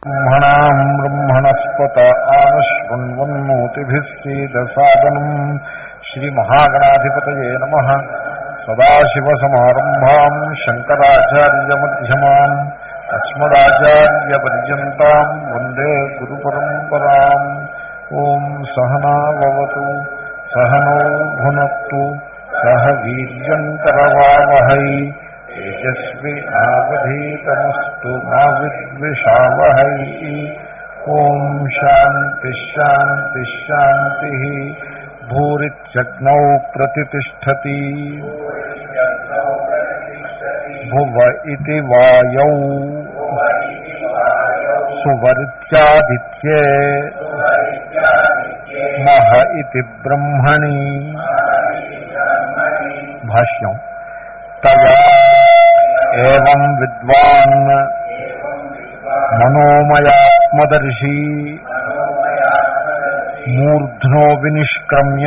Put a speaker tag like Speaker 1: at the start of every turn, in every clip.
Speaker 1: బ్రహ్మణాం బ్రహ్మణస్పత ఆనశృణ్వన్నోతిభిः सीदसादनम् श्रीमहागणाधिपतये नमः सदाशिवसमारम्भाम् शङ्कराचार्यमध्यमाम् अस्मदाचार्यपर्यन्ताम् वन्दे गुरुपरम्पराम् ॐ सहनावतु सहनौ भुनक्तु सह वीर्यङ्करवावहै तेजस्वि आवधीतमस्तु मा विद्विषावहै ॐ शान्तिश्शान्तिश्शान्तिः भूरित्यग्नौ प्रतितिष्ठति भुव इति वायौ सुवरित्यादित्ये मह इति ब्रह्मणि भाष्यम् तया एवं विद्वान् मनोमयात्मदर्शी मूर्ध्नो विनिष्क्रम्य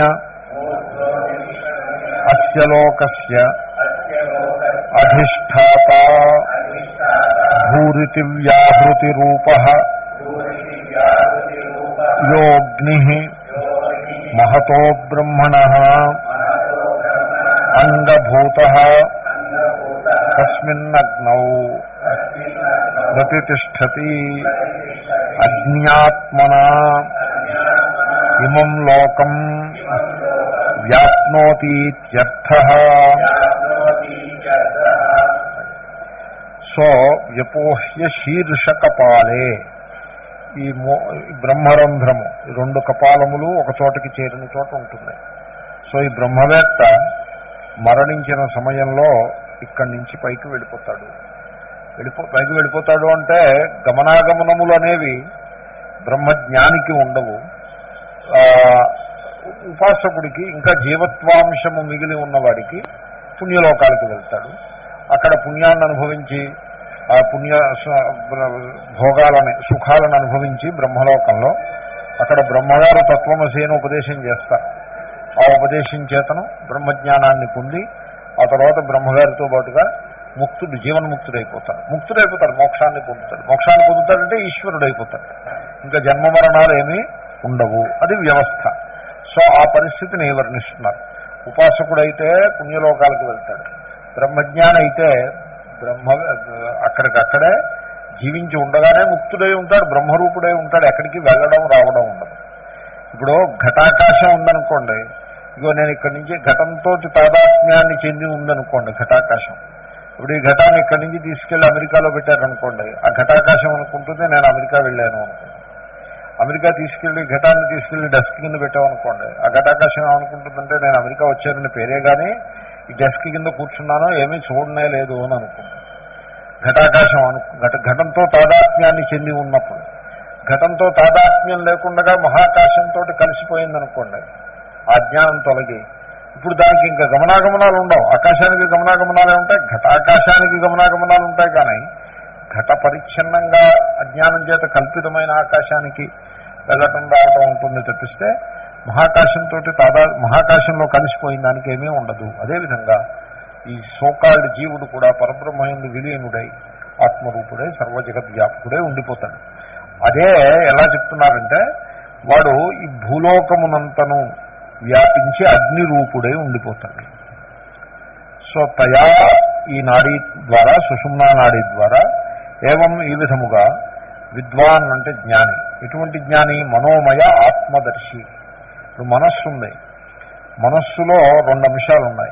Speaker 1: अस्य लोकस्य अधिष्ठाता भूरिति व्याहृतिरूपः योऽग्निः महतो ब्रह्मणः अङ्गभूतः तस्मिन्नग्नौ प्रतितिष्ठति अज्ञात्मना इमं लोकम् व्याप्नोतीत्यर्थः సో వ్యపోహ్య శీర్షకపాలే ఈ మో ఈ బ్రహ్మరంధ్రము ఈ రెండు కపాలములు ఒక చోటకి చేరిన చోట ఉంటుంది సో ఈ బ్రహ్మవేత్త మరణించిన సమయంలో ఇక్కడి నుంచి పైకి వెళ్ళిపోతాడు వెళ్ళిపో పైకి వెళ్ళిపోతాడు అంటే గమనాగమనములు అనేవి బ్రహ్మజ్ఞానికి ఉండవు ఆ, ఉపాసకుడికి ఇంకా జీవత్వాంశము మిగిలి ఉన్నవాడికి పుణ్యలోకాలకు వెళ్తాడు అక్కడ పుణ్యాన్ని అనుభవించి ఆ పుణ్య స- బ్ర- భోగాలని సుఖాలను అనుభవించి బ్రహ్మలోకంలో అక్కడ బ్రహ్మగారు తత్వమసి అని ఉపదేశం చేస్తారు ఆ ఉపదేశం చేతను బ్రహ్మజ్ఞానాన్ని పొంది ఆ తర్వాత బ్రహ్మగారితో పాటుగా ముక్తుడు జీవన్ముక్తుడైపోతాడు ముక్తుడైపోతాడు మోక్షాన్ని పొందుతాడు మోక్షాన్ని పొందుతాడంటే ఈశ్వరుడైపోతాడు ఇంకా జన్మ మరణాలు ఏమీ ఉండవు అది వ్యవస్థ సో ఆ పరిస్థితిని వర్ణిస్తున్నారు ఉపాసకుడైతే పుణ్యలోకాలకు వెళ్తాడు బ్రహ్మజ్ఞాని అయితే బ్రహ్మ అక్కడికక్కడే జీవించి ఉండగానే ముక్తుడై ఉంటాడు బ్రహ్మరూపుడై ఉంటాడు ఎక్కడికి వెళ్ళడం రావడం ఉండదు ఇప్పుడు ఘటాకాశం ఉందనుకోండి ఇగో నేను ఇక్కడి నుంచి ఘటంతో తాదాత్మ్యాన్ని చెంది ఉందనుకోండి ఘటాకాశం ఇప్పుడు ఈ ఘటాన్ని ఇక్కడి నుంచి తీసుకెళ్లి అమెరికాలో పెట్టారనుకోండి ఆ ఘటాకాశం అనుకుంటుంది నేను అమెరికా వెళ్ళాను అనుకుంటుంది అమెరికా తీసుకెళ్లి ఘటాన్ని తీసుకెళ్లి డెస్క్ కింద పెట్టామనుకోండి ఆ ఘటాకాశం ఏమనుకుంటుందంటే నేను అమెరికా వచ్చానని పేరే కానీ ఈ డెస్క్ కింద కూర్చున్నానో ఏమీ చూడనే లేదు అని అనుకుంటుంది ఘటాకాశం అను ఘట ఘటంతో తాదాత్మ్యాన్ని చెంది ఉన్నప్పుడు ఘటంతో తాదాత్మ్యం లేకుండా మహాకాశంతో కలిసిపోయిందనుకోండి ఆ జ్ఞానం తొలగి ఇప్పుడు దానికి ఇంకా గమనాగమనాలు ఉండవు ఆకాశానికి గమనాగమనాలే ఉంటాయి ఘటాకాశానికి గమనాగమనాలు ఉంటాయి కానీ ఘట పరిచ్ఛిన్నంగా అజ్ఞానం చేత కల్పితమైన ఆకాశానికి వెళ్ళటం రావటం ఉంటుంది తప్పిస్తే మహాకాశంతో తాదా మహాకాశంలో కలిసిపోయిన దానికి ఏమీ ఉండదు అదేవిధంగా ఈ సోకాల్డ్ జీవుడు కూడా పరబ్రహ్మయందు విలీనుడై ఆత్మరూపుడై సర్వజగద్వ్యాపకుడై ఉండిపోతాడు అదే ఎలా చెప్తున్నారంటే వాడు ఈ భూలోకమునంతను వ్యాపించి అగ్నిరూపుడై ఉండిపోతాడు సో తయా ఈ నాడీ ద్వారా సుషుమ్నా నాడీ ద్వారా ఏవం ఈ విధముగా విద్వాన్ అంటే జ్ఞాని ఎటువంటి జ్ఞాని మనోమయ ఆత్మదర్శి ఇప్పుడు మనస్సు ఉంది మనస్సులో రెండు అంశాలు ఉన్నాయి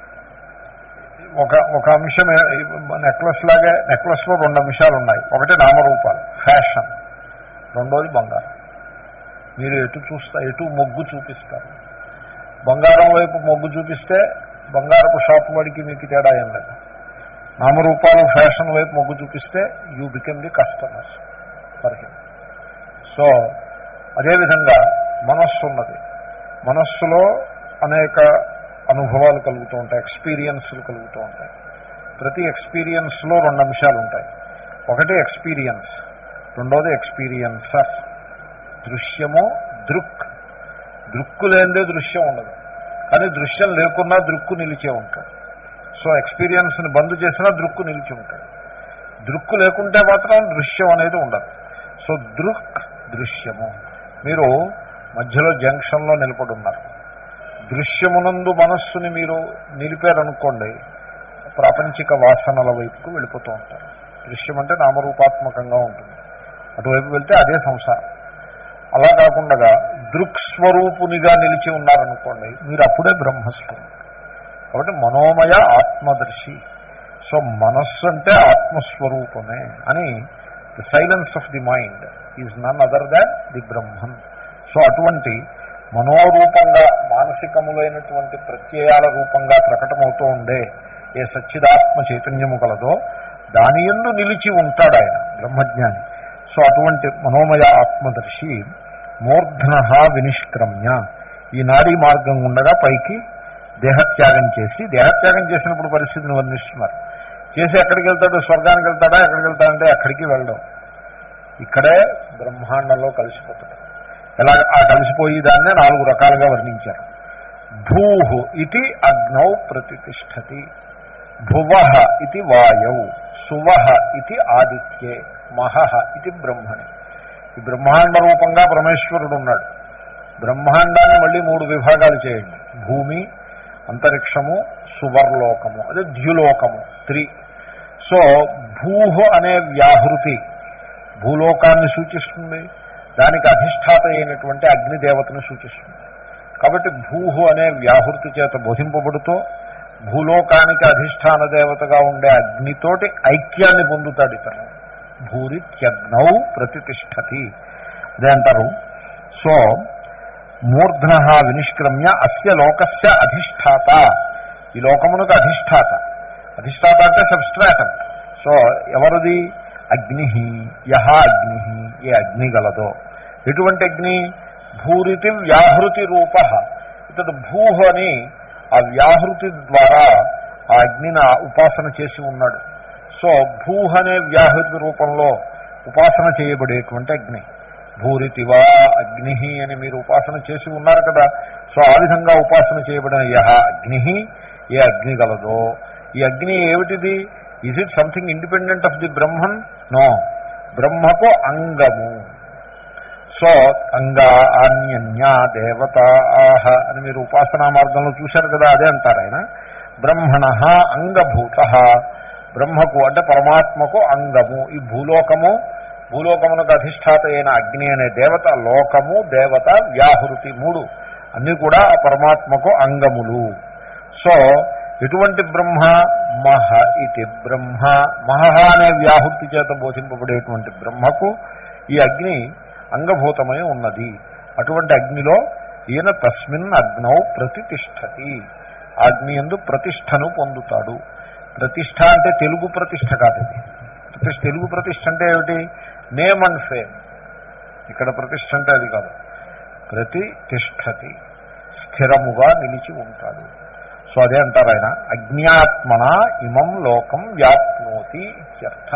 Speaker 1: ఒక ఒక అంశం నెక్లెస్ లాగే నెక్లెస్లో రెండు అంశాలు ఉన్నాయి ఒకటి నామరూపాలు ఫ్యాషన్ రెండోది బంగారం మీరు ఎటు చూస్తా ఎటు మొగ్గు చూపిస్తారు బంగారం వైపు మొగ్గు చూపిస్తే బంగారపు షాప్ వాడికి మీకు తేడా ఏం లేదు నామరూపాలు ఫ్యాషన్ వైపు మొగ్గు చూపిస్తే you become the customer for him so అదేవిధంగా మనస్సు ఉన్నది మనస్సులో అనేక అనుభవాలు కలుగుతూ ఉంటాయి ఎక్స్పీరియన్స్లు కలుగుతూ ఉంటాయి ప్రతి ఎక్స్పీరియన్స్లో రెండు అంశాలు ఉంటాయి ఒకటి ఎక్స్పీరియన్స్ రెండోది ఎక్స్పీరియన్సర్ దృశ్యము దృక్ దృక్కు లేనిదే దృశ్యం ఉండదు కానీ దృశ్యం లేకున్నా దృక్కు నిలిచే ఉంటాడు సో ఎక్స్పీరియన్స్ని బంద్ చేసినా దృక్కు నిలిచి ఉంటాడు దృక్కు లేకుంటే మాత్రం దృశ్యం అనేది ఉండదు సో దృక్ దృశ్యము మీరు మధ్యలో జంక్షన్లో నిలబడి ఉన్నారు దృశ్యమునందు మనస్సుని మీరు నిలిపారనుకోండి ప్రాపంచిక వాసనల వైపుకు వెళ్ళిపోతూ ఉంటారు దృశ్యం అంటే నామరూపాత్మకంగా ఉంటుంది అటువైపు వెళ్తే అదే సంసారం అలా కాకుండా దృక్స్వరూపునిగా నిలిచి ఉన్నారనుకోండి మీరు అప్పుడే బ్రహ్మస్వరూపం కాబట్టి మనోమయ ఆత్మదర్శి సో మనస్సు అంటే ఆత్మస్వరూపమే అని the silence of the mind is none other than the Brahman so అటువంటి మనోరూపంగా మానసికములైనటువంటి ప్రత్యయాల రూపంగా ప్రకటమవుతూ ఉండే ఏ సచ్చిదాత్మ చైతన్యము కలదో దాని ఎందు నిలిచి ఉంటాడు ఆయన బ్రహ్మజ్ఞాని సో అటువంటి మనోమయ ఆత్మదర్శి మూర్ధన వినిష్క్రమ్య ఈ నాడీ మార్గం ఉండగా పైకి దేహత్యాగం చేసి దేహత్యాగం చేసినప్పుడు పరిస్థితిని వర్ణిస్తున్నారు చేసి ఎక్కడికి వెళ్తాడు స్వర్గానికి వెళ్తాడా ఎక్కడికి వెళ్తాడంటే అక్కడికి వెళ్ళడం ఇక్కడే బ్రహ్మాండంలో కలిసిపోతాడు ఎలా ఆ కలిసిపోయి దాన్నే నాలుగు రకాలుగా వర్ణించారు భూః ఇది అగ్నౌ ప్రతిష్టతి భువ ఇది వాయౌ సువ ఇది ఆదిత్యే మహః ఇది బ్రహ్మణి ఈ బ్రహ్మాండ రూపంగా పరమేశ్వరుడు ఉన్నాడు బ్రహ్మాండాన్ని మళ్ళీ మూడు విభాగాలు చేయండి భూమి అంతరిక్షము సువర్లోకము అదే ద్యులోకము త్రీ సో భూహ అనే వ్యాహృతి భూలోకాన్ని సూచిస్తుంది దానికి అధిష్టాత అయినటువంటి అగ్నిదేవతను సూచిస్తుంది కాబట్టి భూహు అనే వ్యాహృతి చేత బోధింపబడుతూ భూలోకానికి అధిష్టాన దేవతగా ఉండే అగ్నితోటి ఐక్యాన్ని పొందుతాడు ఇతను భూరిత్యగ్నౌ ప్రతిష్టతి అదే అంటారు సో మూర్ధన వినిష్క్రమ్య అస్య లోకస్య అధిష్టాత ఈ లోకమునకు అధిష్టాత అధిష్టాత అంటే సబ్స్ట్రాటం సో ఎవరిది అగ్ని యహ అగ్ని ఏ అగ్ని గలదో ఎటువంటి అగ్ని భూరితి వ్యాహృతి రూప ఇతడు భూహు అని ఆ వ్యాహృతి ద్వారా ఆ అగ్నిని ఉపాసన చేసి ఉన్నాడు సో భూహ అనే వ్యాహృతి రూపంలో ఉపాసన చేయబడేటువంటి అగ్ని భూరితివా అగ్ని అని మీరు ఉపాసన చేసి ఉన్నారు కదా సో ఆ విధంగా ఉపాసన చేయబడిన యహ అగ్ని ఏ అగ్ని గలదో ఈ అగ్ని ఏమిటిది is it something independent of the Brahman no బ్రహ్మకు అంగము సో అంగ అన్యన్య దేవత ఆహ అని మీరు ఉపాసనా మార్గంలో చూశారు కదా అదే అంటారు ఆయన బ్రహ్మణ అంగభూత బ్రహ్మకు అంటే పరమాత్మకు అంగము ఈ భూలోకము భూలోకమునకు అధిష్టాత అయిన అగ్ని అనే దేవత లోకము దేవత వ్యాహృతి మూడు అన్నీ కూడా ఆ పరమాత్మకు అంగములు సో ఎటువంటి బ్రహ్మ మహ ఇది బ్రహ్మ మహ అనే వ్యాహృతి చేత బోధింపబడేటువంటి బ్రహ్మకు ఈ అగ్ని అంగభూతమై ఉన్నది అటువంటి అగ్నిలో ఈయన తస్మిన్ అగ్నౌ ప్రతిష్టతి అగ్ని ఎందు ప్రతిష్టను పొందుతాడు ప్రతిష్ట అంటే తెలుగు ప్రతిష్ట కాదు ఇది ప్రతిష్ట తెలుగు ప్రతిష్ట అంటే ఏమిటి నేమ్ అండ్ ఫేమ్ ఇక్కడ ప్రతిష్ట అంటే అది కాదు ప్రతిష్టతి స్థిరముగా నిలిచి ఉంటాడు సో అదే అంటారు ఆయన అజ్ఞాత్మన ఇమం లోకం వ్యాప్నోతి ఇత్యర్థ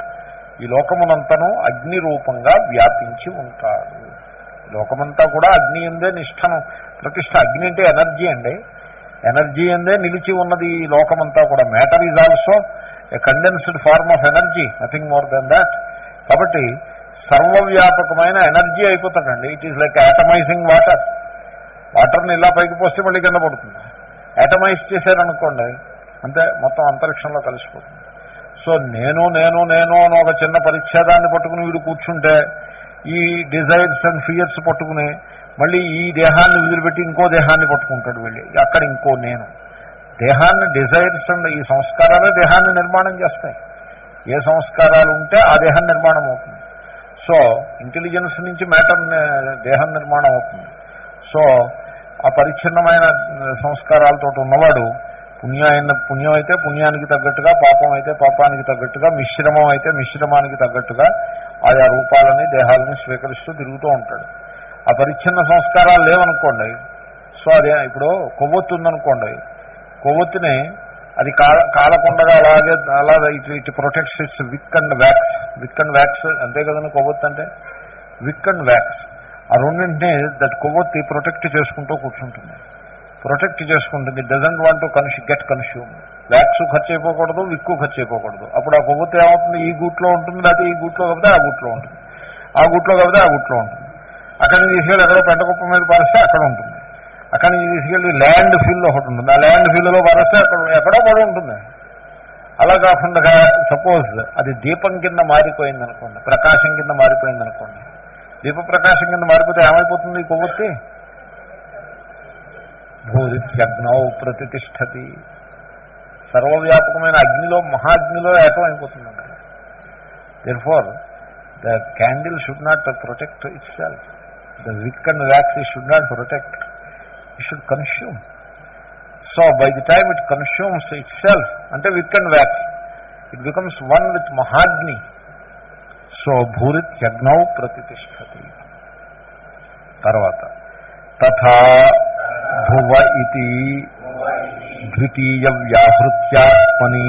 Speaker 1: ఈ లోకమునంతను అగ్ని రూపంగా వ్యాపించి ఉంటాడు లోకమంతా కూడా అగ్ని ఎందే నిష్టను ప్రతిష్ట అగ్ని అంటే ఎనర్జీ అండి ఎనర్జీ ఎందే నిలిచి ఉన్నది ఈ లోకమంతా కూడా matter is also a condensed form of energy nothing more than that కాబట్టి సర్వవ్యాపకమైన ఎనర్జీ అయిపోతాడండి it is like atomising water వాటర్ని ఇలా పైకి పోస్తే మళ్ళీ కింద పడుతుంది యాటమైజ్ చేశారనుకోండి అంతే మొత్తం అంతరిక్షంలో కలిసిపోతుంది సో నేను నేను నేను అని ఒక చిన్న పరిచ్ఛేదాన్ని పట్టుకుని వీడు కూర్చుంటే ఈ డిజైర్స్ అండ్ ఫియర్స్ పట్టుకుని మళ్ళీ ఈ దేహాన్ని వదిలిపెట్టి ఇంకో దేహాన్ని పట్టుకుంటాడు వెళ్ళి అక్కడ ఇంకో నేను దేహాన్ని డిజైర్స్ అండ్ ఈ సంస్కారాలే దేహాన్ని నిర్మాణం చేస్తాయి ఏ సంస్కారాలు ఉంటే ఆ దేహం నిర్మాణం అవుతుంది సో ఇంటెలిజెన్స్ నుంచి మ్యాటర్ దేహం నిర్మాణం అవుతుంది సో ఆ పరిచ్ఛిన్నమైన సంస్కారాలతో ఉన్నవాడు పుణ్యం పుణ్యం అయితే పుణ్యానికి తగ్గట్టుగా పాపం అయితే పాపానికి తగ్గట్టుగా మిశ్రమం అయితే మిశ్రమానికి తగ్గట్టుగా ఆయా రూపాలని దేహాలని స్వీకరిస్తూ తిరుగుతూ ఉంటాడు ఆ పరిచ్ఛిన్న సంస్కారాలు లేవనుకోండి సో అదే ఇప్పుడు కొవ్వొత్తు ఉందనుకోండి కొవ్వొత్తిని అది కాల కాలకుండగా అలాగే అలా it it protects its wick and wax wick and wax అంతే కదండి కొవ్వొత్తు అంటే విక్ అండ్ వ్యాక్స్ ఆ రెండింటినీ దట్ కొవ్వొత్తి ప్రొటెక్ట్ చేసుకుంటూ కూర్చుంటుంది ప్రొటెక్ట్ చేసుకుంటుంది డజంట్ వాంట్ టు కన్ష్ గెట్ కన్స్యూమ్ వ్యాక్స్ ఖర్చు అయిపోకూడదు విక్కు ఖర్చు అయిపోకూడదు అప్పుడు ఆ కొవ్వొత్తి ఏమవుతుంది ఈ గూట్లో ఉంటుంది లేకపోతే ఈ గూట్లో కాకపోతే ఆ గూట్లో ఉంటుంది ఆ గుట్లో కాబట్టి ఆ గుట్లో ఉంటుంది అక్కడి నుంచి తీసుకెళ్ళి ఎక్కడో పెంట కుప్ప మీద పరిస్తే అక్కడ ఉంటుంది అక్కడి నుంచి తీసుకెళ్ళి ల్యాండ్ ఫీల్డ్ ఒకటి ఉంటుంది ఆ ల్యాండ్ ఫీల్డ్లో పరిస్తే అక్కడ ఎక్కడో పడి ఉంటుంది అలా కాకుండా సపోజ్ అది దీపం కింద మారిపోయింది అనుకోండి ప్రకాశం కింద మారిపోయింది అనుకోండి దీప ప్రకాశం కింద మారిపోతే ఏమైపోతుంది ఈ కొవ్వొత్తి భూరిత్యగ్నౌ ప్రతిష్టతి సర్వవ్యాపకమైన అగ్నిలో మహాగ్నిలో ఏకం అయిపోతుంది అక్కడ therefore the candle should not protect itself the wick and wax should not protect it should consume so by the time it consumes itself అంటే wick and wax it becomes one with మహాగ్ని so భూరిత్యగ్నౌ ప్రతిష్టతి తర్వాత తథా భువ ఇది ద్వితీయ వ్యాహృత్యాత్మని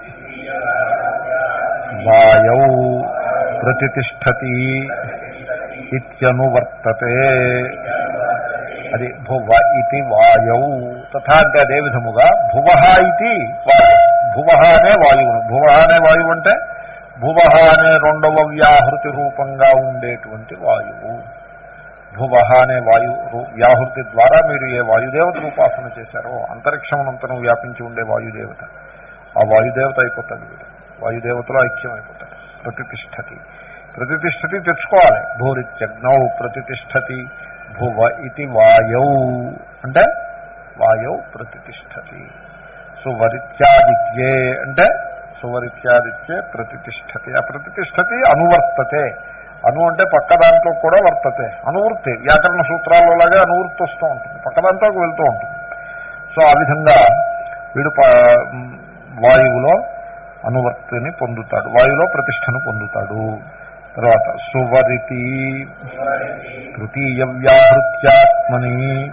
Speaker 1: వాయౌ ప్రతిష్టతి ఇత్యనువర్తతే అది భువ ఇది వాయౌ తథా అంటే అదే విధముగా భువ ఇది వాయు భువ అనే వాయువును భువ అనే వాయువు అంటే భువ అనే రెండవ వ్యాహృతి రూపంగా ఉండేటువంటి వాయువు భువ అనే వాయు రూ- వ్యాహృతి ద్వారా మీరు ఏ వాయుదేవత ఉపాసన చేశారో అంతరిక్షమునంతను వ్యాపించి ఉండే వాయుదేవత ఆ వాయుదేవత అయిపోతాడు వీడు వాయుదేవతలో ఐక్యం అయిపోతాడు ప్రతిష్టతి ప్రతిష్టతి తెచ్చుకోవాలి భూరిత్యగ్నౌ ప్రతిష్టతి భువ ఇది వాయౌ అంటే వాయౌ ప్రతిష్టతి సువరిత్యాదిత్యే అంటే సువరిత్యాదిత్యే ప్రతిష్టతి ఆ ప్రతిష్టతి అనువర్తతే అను అంటే పక్క దాంట్లో కూడా వర్తతే అనువృత్తి వ్యాకరణ సూత్రాల్లో లాగే అనువృత్తి వస్తూ ఉంటుంది పక్క దాంట్లోకి వెళ్తూ ఉంటుంది సో ఆ విధంగా వీడు ప- వాయువులో అనువర్తిని పొందుతాడు వాయువులో ప్రతిష్టను పొందుతాడు తర్వాత సువరితి తృతీయ వ్యాహృత్యాత్మని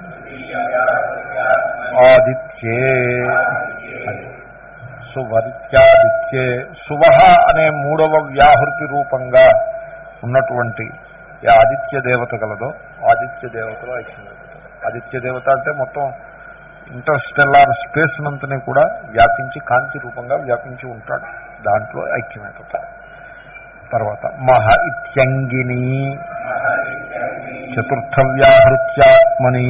Speaker 1: ఆదిత్యే అది సువరిత్యాదిత్యే సువహ అనే మూడవ వ్యాహృతి రూపంగా ఉన్నటువంటి ఏ ఆదిత్య దేవత గలదో ఆదిత్య దేవతలో ఐక్యమైపోతాడు ఆదిత్య దేవత అంటే మొత్తం ఇంటర్స్టెల్లార్ స్పేస్ నంతని కూడా వ్యాపించి కాంతి రూపంగా వ్యాపించి ఉంటాడు దాంట్లో ఐక్యమైపోతాడు తర్వాత మహ ఇత్యంగిని చతుర్థ వ్యాహృత్యాత్మని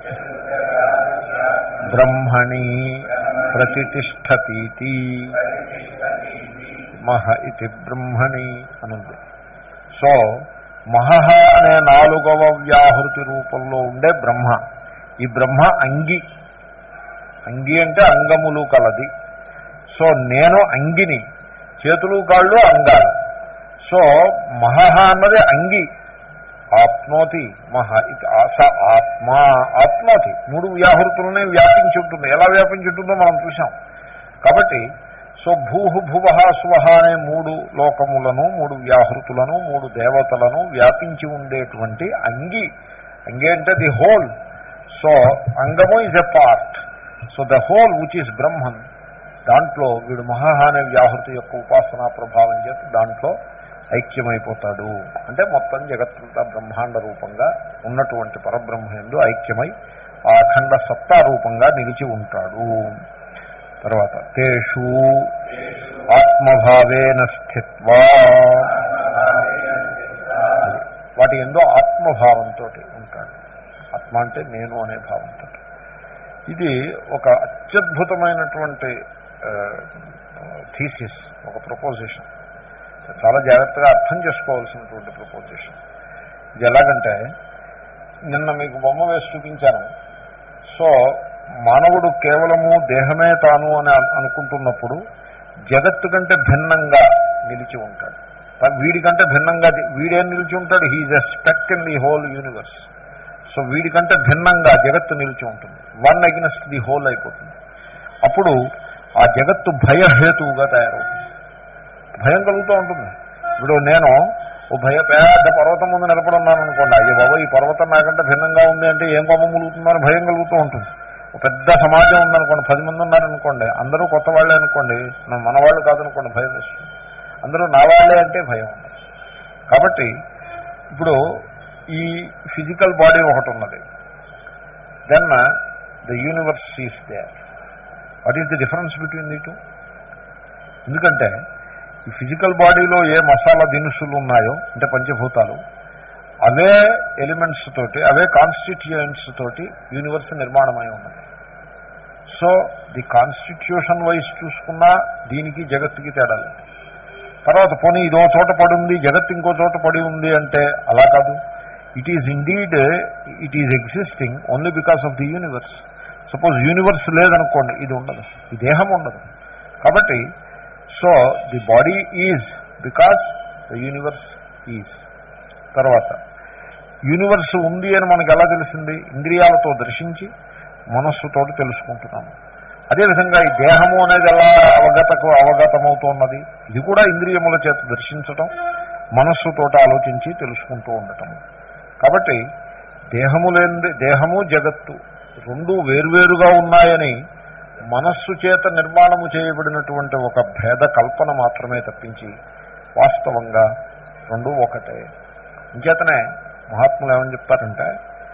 Speaker 1: బ్రహ్మణి ప్రతిష్టతీతి మహ ఇది బ్రహ్మణి అనుంది సో మహహ అనే నాలుగవ వ్యాహృతి రూపంలో ఉండే బ్రహ్మ ఈ బ్రహ్మ అంగి అంగి అంటే అంగములు కలది సో నేను అంగిని చేతులు కాళ్ళు అంగాలు సో మహహ అన్నది అంగి ఆప్నోతి మహ ఇది ఆస ఆత్మ ఆప్నోతి మూడు వ్యాహృతులనే వ్యాపించి ఉంటుంది ఎలా వ్యాపించి ఉంటుందో మనం చూసాం కాబట్టి సో భూహు భువ స్వహ అనే మూడు లోకములను మూడు వ్యాహృతులను మూడు దేవతలను వ్యాపించి ఉండేటువంటి అంగి అంగి అంటే ది హోల్ సో అంగము is a part so the whole which is Brahman దాంట్లో వీడు మహా అనే వ్యాహృతి యొక్క ఉపాసనా ప్రభావం చేత దాంట్లో ఐక్యమైపోతాడు అంటే మొత్తం జగత్తంతా బ్రహ్మాండ రూపంగా ఉన్నటువంటి పరబ్రహ్మ ఎందు ఐక్యమై ఆ అఖండ సత్తా రూపంగా నిలిచి ఉంటాడు తర్వాత తేషు ఆత్మభావేన స్థిత్వా అది. వాటి ఎందో ఆత్మభావంతో ఉంటాడు ఆత్మ అంటే నేను అనే భావంతో ఇది ఒక అత్యద్భుతమైనటువంటి థీసిస్ ఒక ప్రపోజిషన్ చాలా జాగ్రత్తగా అర్థం చేసుకోవాల్సినటువంటి ప్రపోజిషన్ ఇది ఎలాగంటే నిన్న మీకు బొమ్మ వేసి చూపించాను సో మానవుడు కేవలము దేహమే తాను అని అను- అనుకుంటున్నప్పుడు జగత్తు కంటే భిన్నంగా నిలిచి ఉంటాడు తా- వీడికంటే భిన్నంగా ది- వీడేం నిలిచి ఉంటాడు he's a speck in the whole universe so వీడికంటే భిన్నంగా జగత్తు నిలిచి ఉంటుంది వన్ అగ్నెస్ట్ ది హోల్ అయిపోతుంది అప్పుడు ఆ జగత్తు భయహేతువుగా తయారవుతుంది భయం కలుగుతూ ఉంటుంది ఇప్పుడు నేను ఓ భయ పెద్ద పర్వతం ముందు నిలబడున్నాను అనుకోండి అయ్యో బాబా ఈ పర్వతం నాకంటే భిన్నంగా ఉంది అంటే ఏం కొమ్మ ములుగుతుందని భయం కలుగుతూ ఉంటుంది ఒక పెద్ద సమాజం ఉందనుకోండి పది మంది ఉన్నారనుకోండి అందరూ కొత్త వాళ్ళే అనుకోండి నా- మన వాళ్ళు కాదనుకోండి భయం వేస్తుంది అందరూ నా వాళ్ళే అంటే భయం ఉండదు కాబట్టి ఇప్పుడు ఈ ఫిజికల్ బాడీ ఒకటి ఉన్నది then the universe is there what is the difference between the two ఎందుకంటే ఈ ఫిజికల్ బాడీలో ఏ మసాలా దినుసులు ఉన్నాయో అంటే పంచభూతాలు అవే ఎలిమెంట్స్ తోటి అవే కాన్స్టిట్యూయెంట్స్ తోటి యూనివర్స్ నిర్మాణమై ఉన్నది సో ది కాన్స్టిట్యూషన్ వైజ్ చూసుకున్నా దీనికి జగత్తుకి తేడా లేదు తర్వాత పోనీ ఇదో చోట పడి ఉంది జగత్ ఇంకో చోట పడి ఉంది అంటే అలా కాదు it is indeed it is existing only because of the universe suppose universe లేదనుకోండి ఇది ఉండదు ఈ దేహం ఉండదు కాబట్టి so the body is because the universe is తర్వాత యూనివర్స్ ఉంది అని మనకు ఎలా తెలిసింది ఇంద్రియాలతో దర్శించి మనస్సుతోటి తెలుసుకుంటున్నాము అదేవిధంగా ఈ దేహము అనేది ఎలా అవగతకు అవగతమవుతున్నది ఇది కూడా ఇంద్రియముల చేత దర్శించటం మనస్సుతోట ఆలోచించి తెలుసుకుంటూ ఉండటం కాబట్టి దేహము లేని దేహము జగత్తు రెండు వేర్వేరుగా ఉన్నాయని మనస్సు చేత నిర్మాణము చేయబడినటువంటి ఒక భేద కల్పన మాత్రమే తప్పించి వాస్తవంగా రెండు ఒకటే ఇంచేతనే మహాత్ములు ఏమని చెప్తారంటే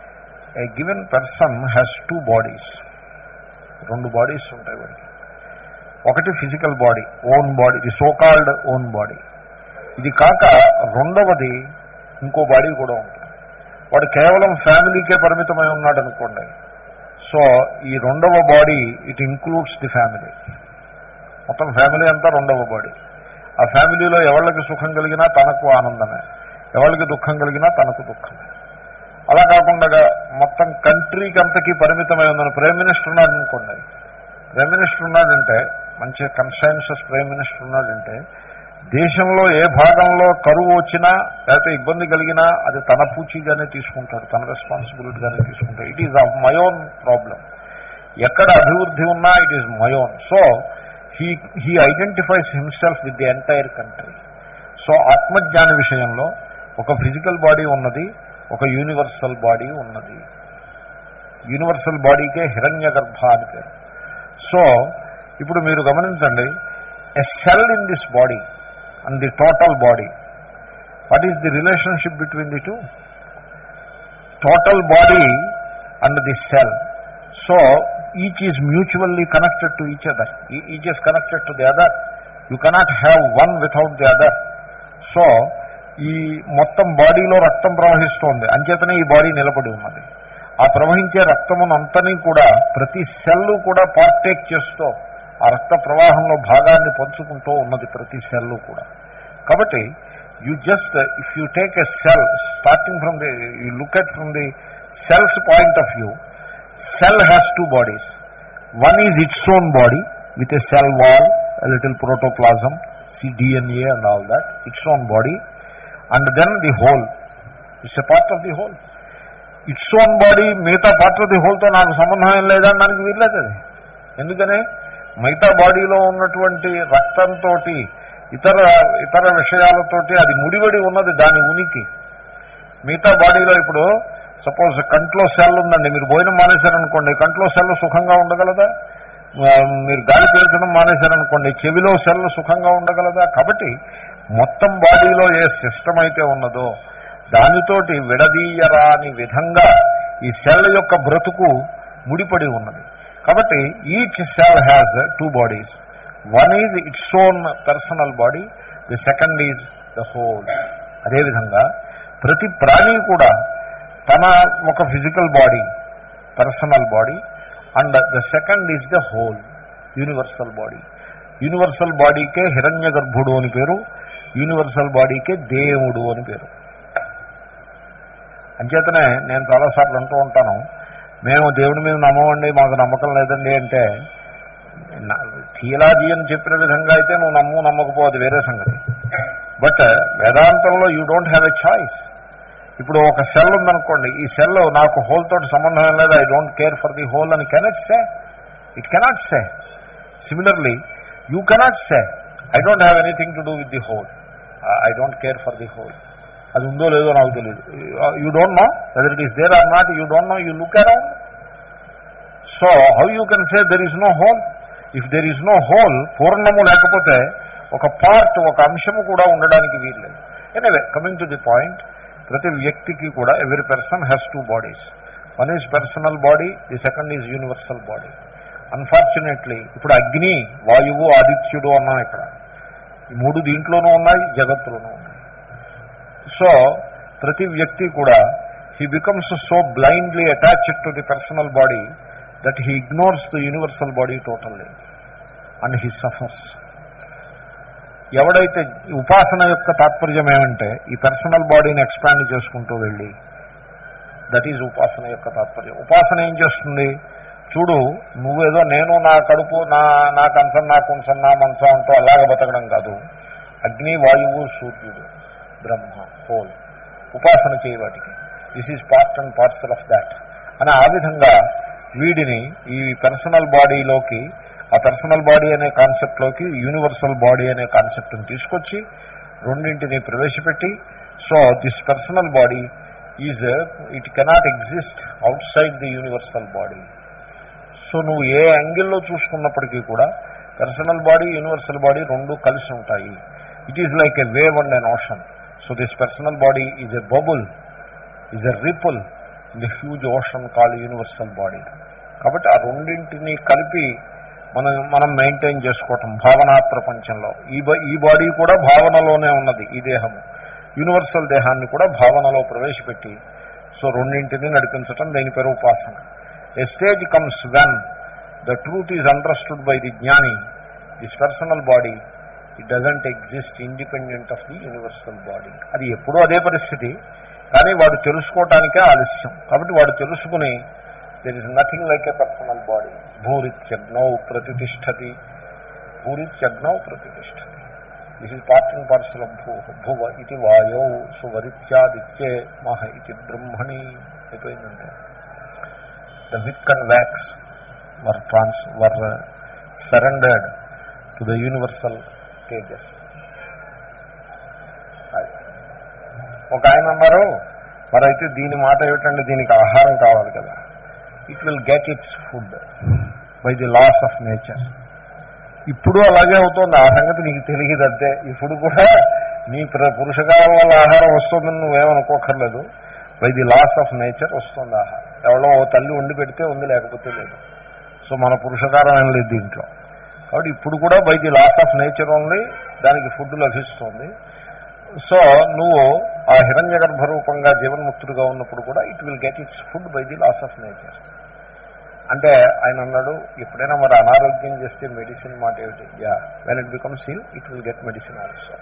Speaker 1: a given person has two bodies రెండు బాడీస్ ఉంటాయి వాడికి ఒకటి physical body own body the so called own body ఇది కాక రెండవది ఇంకో బాడీ కూడా ఉంటుంది వాడు కేవలం ఫ్యామిలీకే పరిమితమై ఉన్నాడు అనుకోండి సో ఈ రెండవ body it includes the family మొత్తం ఫ్యామిలీ అంతా రెండవ బాడీ ఆ ఫ్యామిలీలో ఎవరికి సుఖం కలిగినా తనకు ఆనందమే ఎవరికి దుఃఖం కలిగినా తనకు దుఃఖమే అలా కాకుండా మొత్తం కంట్రీకి అంతకీ పరిమితమై ఉందని ప్రైమ్ మినిస్టర్ ఉన్నాడు అనుకోండి ప్రైమ్ మినిస్టర్ ఉన్నాడంటే మంచి కన్సైన్షియస్ ప్రైమ్ మినిస్టర్ ఉన్నాడంటే దేశంలో ఏ భాగంలో కరువు వచ్చినా లేకపోతే ఇబ్బంది కలిగినా అది తన పూచిగానే తీసుకుంటాడు తన రెస్పాన్సిబిలిటీగానే తీసుకుంటాడు it is of my own problem ఎక్కడ అభివృద్ధి ఉన్నా it is my own so he he identifies himself with the entire country so ఆత్మజ్ఞాన విషయంలో ఒక ఫిజికల్ బాడీ ఉన్నది ఒక యూనివర్సల్ బాడీ ఉన్నది యూనివర్సల్ బాడీకే హిరణ్య గర్భ అని పేరు సో ఇప్పుడు మీరు గమనించండి a cell in this body and the total body what is the relationship between the two total body and the cell so each is mutually connected to each other each is connected to the other you cannot have one without the other so ఈ మొత్తం బాడీలో రక్తం ప్రవహిస్తోంది అంచేతనే ఈ body నిలబడి ఉన్నది ఆ ప్రవహించే రక్తమునంతని కూడా ప్రతి సెల్ కూడా పార్టేక్ చేస్తూ ఆ రక్త ప్రవాహంలో భాగాన్ని పంచుకుంటూ ఉన్నది ప్రతి సెల్ కూడా కాబట్టి you just if you take a cell starting from the you look at from the cell's point of view cell has two bodies one is its own body with a cell wall little protoplasm DNA and all that its own body and then the whole it's a part of the whole its own body మిగతా part of the హోల్తో నాకు సంబంధం ఏం లేదని దానికి వీల్లేదు అది ఎందుకని మిగతా బాడీలో ఉన్నటువంటి రక్తంతో ఇతర ఇతర విషయాలతోటి అది ముడివడి ఉన్నది దాని ఉనికి మిగతా బాడీలో ఇప్పుడు సపోజ్ కంట్లో సెల్ ఉందండి మీరు భోజనం మానేశారనుకోండి కంట్లో సెల్ సుఖంగా ఉండగలదా మీరు గాలి పీల్చడం మానేశారనుకోండి చెవిలో సెల్ సుఖంగా ఉండగలదా కాబట్టి మొత్తం బాడీలో ఏ సిస్టమ్ అయితే ఉన్నదో దానితోటి విడదీయరాని విధంగా ఈ సెల్ యొక్క బ్రతుకు ముడిపడి ఉన్నది కాబట్టి each cell has two bodies one is its own personal body the second is the whole అదేవిధంగా ప్రతి ప్రాణి కూడా తన ఒక physical body personal body and the second is the whole universal body universal బాడీకే హిరణ్య గర్భుడు అని పేరు యూనివర్సల్ బాడీకే దేవుడు అని పేరు అంచేతనే నేను చాలాసార్లు అంటూ ఉంటాను మేము దేవుడి మీద నమ్మమండి మాకు నమ్మకం లేదండి అంటే థియలాజీ అని చెప్పిన విధంగా అయితే నువ్వు నమ్ము నమ్మకపోదు వేరే సంగతి బట్ వేదాంతంలో you don't have a choice ఇప్పుడు ఒక సెల్ ఉందనుకోండి ఈ సెల్ నాకు హోల్ తోటి సంబంధం ఏం లేదు I don't care for the whole అని cannot say it cannot say similarly you cannot say I don't have anything to do with the whole I don't care for the whole అది ఉందో లేదో నాకు తెలియదు you don't know whether it is there or not you don't know you look around so how you can say there is no whole if there is no whole పూర్ణము లేకపోతే ఒక part ఒక అంశము కూడా ఉండడానికి వీల్లేదు anyway coming to the point ప్రతి వ్యక్తికి కూడా every person has two bodies one is personal body the second is universal body unfortunately ఇప్పుడు అగ్ని వాయువు ఆదిత్యుడు అన్నాం ఇక్కడ ఈ మూడు దీంట్లోనూ ఉన్నాయి జగత్తులోనూ ఉన్నాయి సో ప్రతి వ్యక్తి కూడా he becomes so blindly attached to the personal body that he ignores the universal body totally and he suffers ఎవడైతే ఉపాసన యొక్క తాత్పర్యం ఏమంటే ఈ పర్సనల్ బాడీని ఎక్స్పాండ్ చేసుకుంటూ వెళ్ళి దట్ ఈజ్ ఉపాసన యొక్క తాత్పర్యం ఉపాసన ఏం చేస్తుంది చూడు నువ్వేదో నేను నా కడుపు నా నా కంచం నా కుంచం నా మంచం అంటూ అలాగ బతకడం కాదు అగ్ని వాయువు సూర్యుడు బ్రహ్మ హోల్ ఉపాసన చేయ వాటికి this is part and parcel of that అని ఆ విధంగా వీడిని ఈ పర్సనల్ బాడీలోకి ఆ పర్సనల్ బాడీ అనే కాన్సెప్ట్లోకి యూనివర్సల్ బాడీ అనే కాన్సెప్ట్ని తీసుకొచ్చి రెండింటిని ప్రవేశపెట్టి so this personal body is it cannot exist outside the universal body so నువ్వు ఏ యాంగిల్లో చూసుకున్నప్పటికీ కూడా పర్సనల్ బాడీ యూనివర్సల్ బాడీ రెండు కలిసి ఉంటాయి it is like a wave and an ocean so this personal body is a bubble is a ripple in the huge ocean call universal body కాబట్టి ఆ రెండింటిని కలిపి మనం మనం మెయింటైన్ చేసుకోవటం భావనా ప్రపంచంలో ఈ బ- ఈ బాడీ కూడా భావనలోనే ఉన్నది ఈ దేహము యూనివర్సల్ దేహాన్ని కూడా భావనలో ప్రవేశపెట్టి సో రెండింటిని నడిపించటం దేని పేరు ఉపాసన a stage comes when the truth is understood by the jnani this personal body it doesn't exist independent of the universal body అది ఎప్పుడూ అదే పరిస్థితి కానీ వాడు తెలుసుకోవటానికే ఆలస్యం కాబట్టి వాడు తెలుసుకుని there is nothing like a personal body భూరిత్యగ్నౌ ప్రతిష్టతి భూరిత్యగ్నౌ ప్రతిష్టతి this is part and parcel of భూ భువ ఇది వాయో సువరిత్యాదిత్యే మహ ఇది బ్రహ్మణి అయిపోయిందంటే the wick and wax were trans were surrendered to the universal tejas ఒక ఆయన అన్నారు మరైతే దీని మాట ఏమిటంటే దీనికి ఆహారం కావాలి కదా it will get its food by the laws of nature ఇప్పుడు అలాగే అవుతుంది ఆ సంగతి నీకు తెలియదు అంతే ఇప్పుడు కూడా నీ ప్ర- పురుషకారం వల్ల ఆహారం వస్తుందని నువ్వేమనుకోకర్లేదు by the laws of nature వస్తుంది ఆహారం ఎవరో ఓ తల్లి వండి పెడితే ఉంది లేకపోతే లేదు సో మన పురుషకారం ఏం లేదు దీంట్లో కాబట్టి ఇప్పుడు కూడా by the laws of nature ఉంది దానికి ఫుడ్ లభిస్తుంది సో నువ్వు ఆ హిరణ్య గర్భరూపంగా జీవన్ముక్తుడుగా ఉన్నప్పుడు కూడా it will get its food by the laws of nature అంటే ఆయన అన్నాడు ఎప్పుడైనా మరి అనారోగ్యం చేస్తే మెడిసిన్ మాట ఏమిటి yeah when it becomes ill it will get medicine also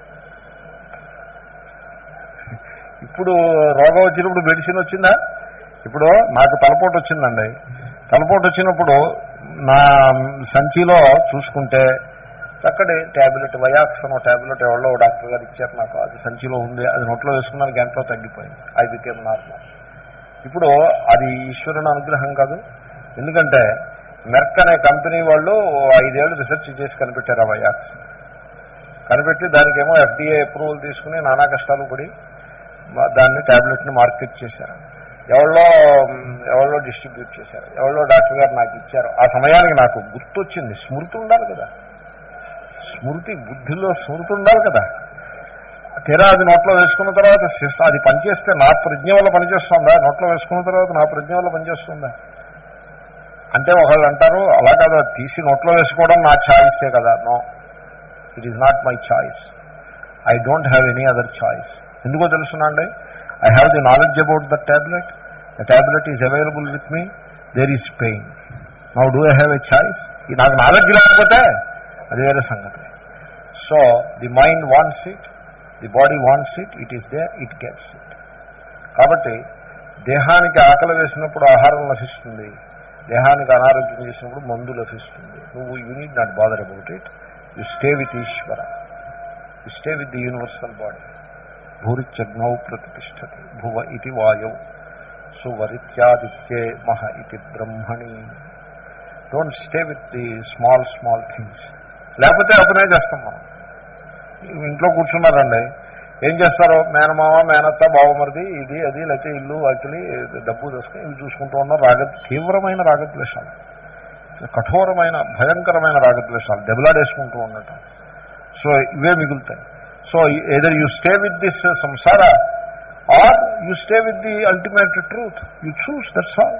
Speaker 1: ఇప్పుడు రోగం వచ్చినప్పుడు మెడిసిన్ వచ్చిందా ఇప్పుడు నాకు తలపోటు వచ్చిందండి తలపోటు వచ్చినప్పుడు నా సంచిలో చూసుకుంటే చక్కటి ట్యాబ్లెట్ వయాక్సన్ ట్యాబ్లెట్ ఎవరో డాక్టర్ గారు ఇచ్చారు నాకు అది సంచిలో ఉంది అది నోట్లో వేసుకున్నాను గంటలో తగ్గిపోయింది ఐ బికేమ్ నార్మల్ ఇప్పుడు అది ఈశ్వరుని అనుగ్రహం కాదు ఎందుకంటే మెర్క్ అనే కంపెనీ వాళ్ళు ఐదేళ్ళు రీసెర్చ్ చేసి కనిపెట్టారు ఆ వయాక్స్ కనిపెట్టి దానికేమో ఎఫ్డీఏ అప్రూవల్ తీసుకుని నానా కష్టాలు పడి మా- దాన్ని ట్యాబ్లెట్ని మార్కెట్ చేశారు ఎవరో ఎవరో డిస్ట్రిబ్యూట్ చేశారు ఎవరో డాక్టర్ గారు నాకు ఇచ్చారు ఆ సమయానికి నాకు గుర్తొచ్చింది స్మృతి ఉండాలి కదా స్మృతి బుద్ధిలో స్మృతి ఉండాలి కదా తీరా అది నోట్లో వేసుకున్న తర్వాత శిస్- అది పనిచేస్తే నా ప్రజ్ఞ వల్ల పనిచేస్తుందా నోట్లో వేసుకున్న తర్వాత నా ప్రజ్ఞ వల్ల పనిచేస్తుందా అంటే ఒకళ్ళు అంటారు అలా కాదు అది తీసి నోట్లో వేసుకోవడం నా ఛాయిసే కదా no it is not my choice I don't have any other choice ఎందుకో తెలుసునండి I have the knowledge about the tablet the tablet is available with me there is pain now do I have a choice ఈ నాకు knowledge లేకపోతే అది వేరే సంగతి so the mind wants it the body wants it it is the it gets it కాబట్టి దేహానికి ఆకలి వేసినప్పుడు ఆహారం లభిస్తుంది దేహానికి అనారోగ్యం చేసినప్పుడు మందు లభిస్తుంది నువ్వు you need not bother about it you stay with Ishwara you stay with the universal body భూరిత్యగ్నౌ ప్రతిష్టతి భువ ఇది వాయౌ సువరిత్యాదిత్యే మహ ఇది బ్రహ్మణి don't stay with the small small things లేకపోతే అప్పుడే చేస్తాం మనం ఇంట్లో కూర్చున్నారండి ఏం చేస్తారు మేనమామ మేనత్త బావమరిది ఇది అది లేకపోతే ఇల్లు వాకిలి డబ్బు తీసుకుని ఇవి చూసుకుంటూ ఉన్నారు రాగ తీవ్రమైన రాగద్వేషాలు కఠోరమైన భయంకరమైన రాగద్వేషాలు దెబ్బలాడేసుకుంటూ ఉండటం సో ఇవే మిగులుతాయి so either you stay with this samsara or you stay with the ultimate truth you choose that's all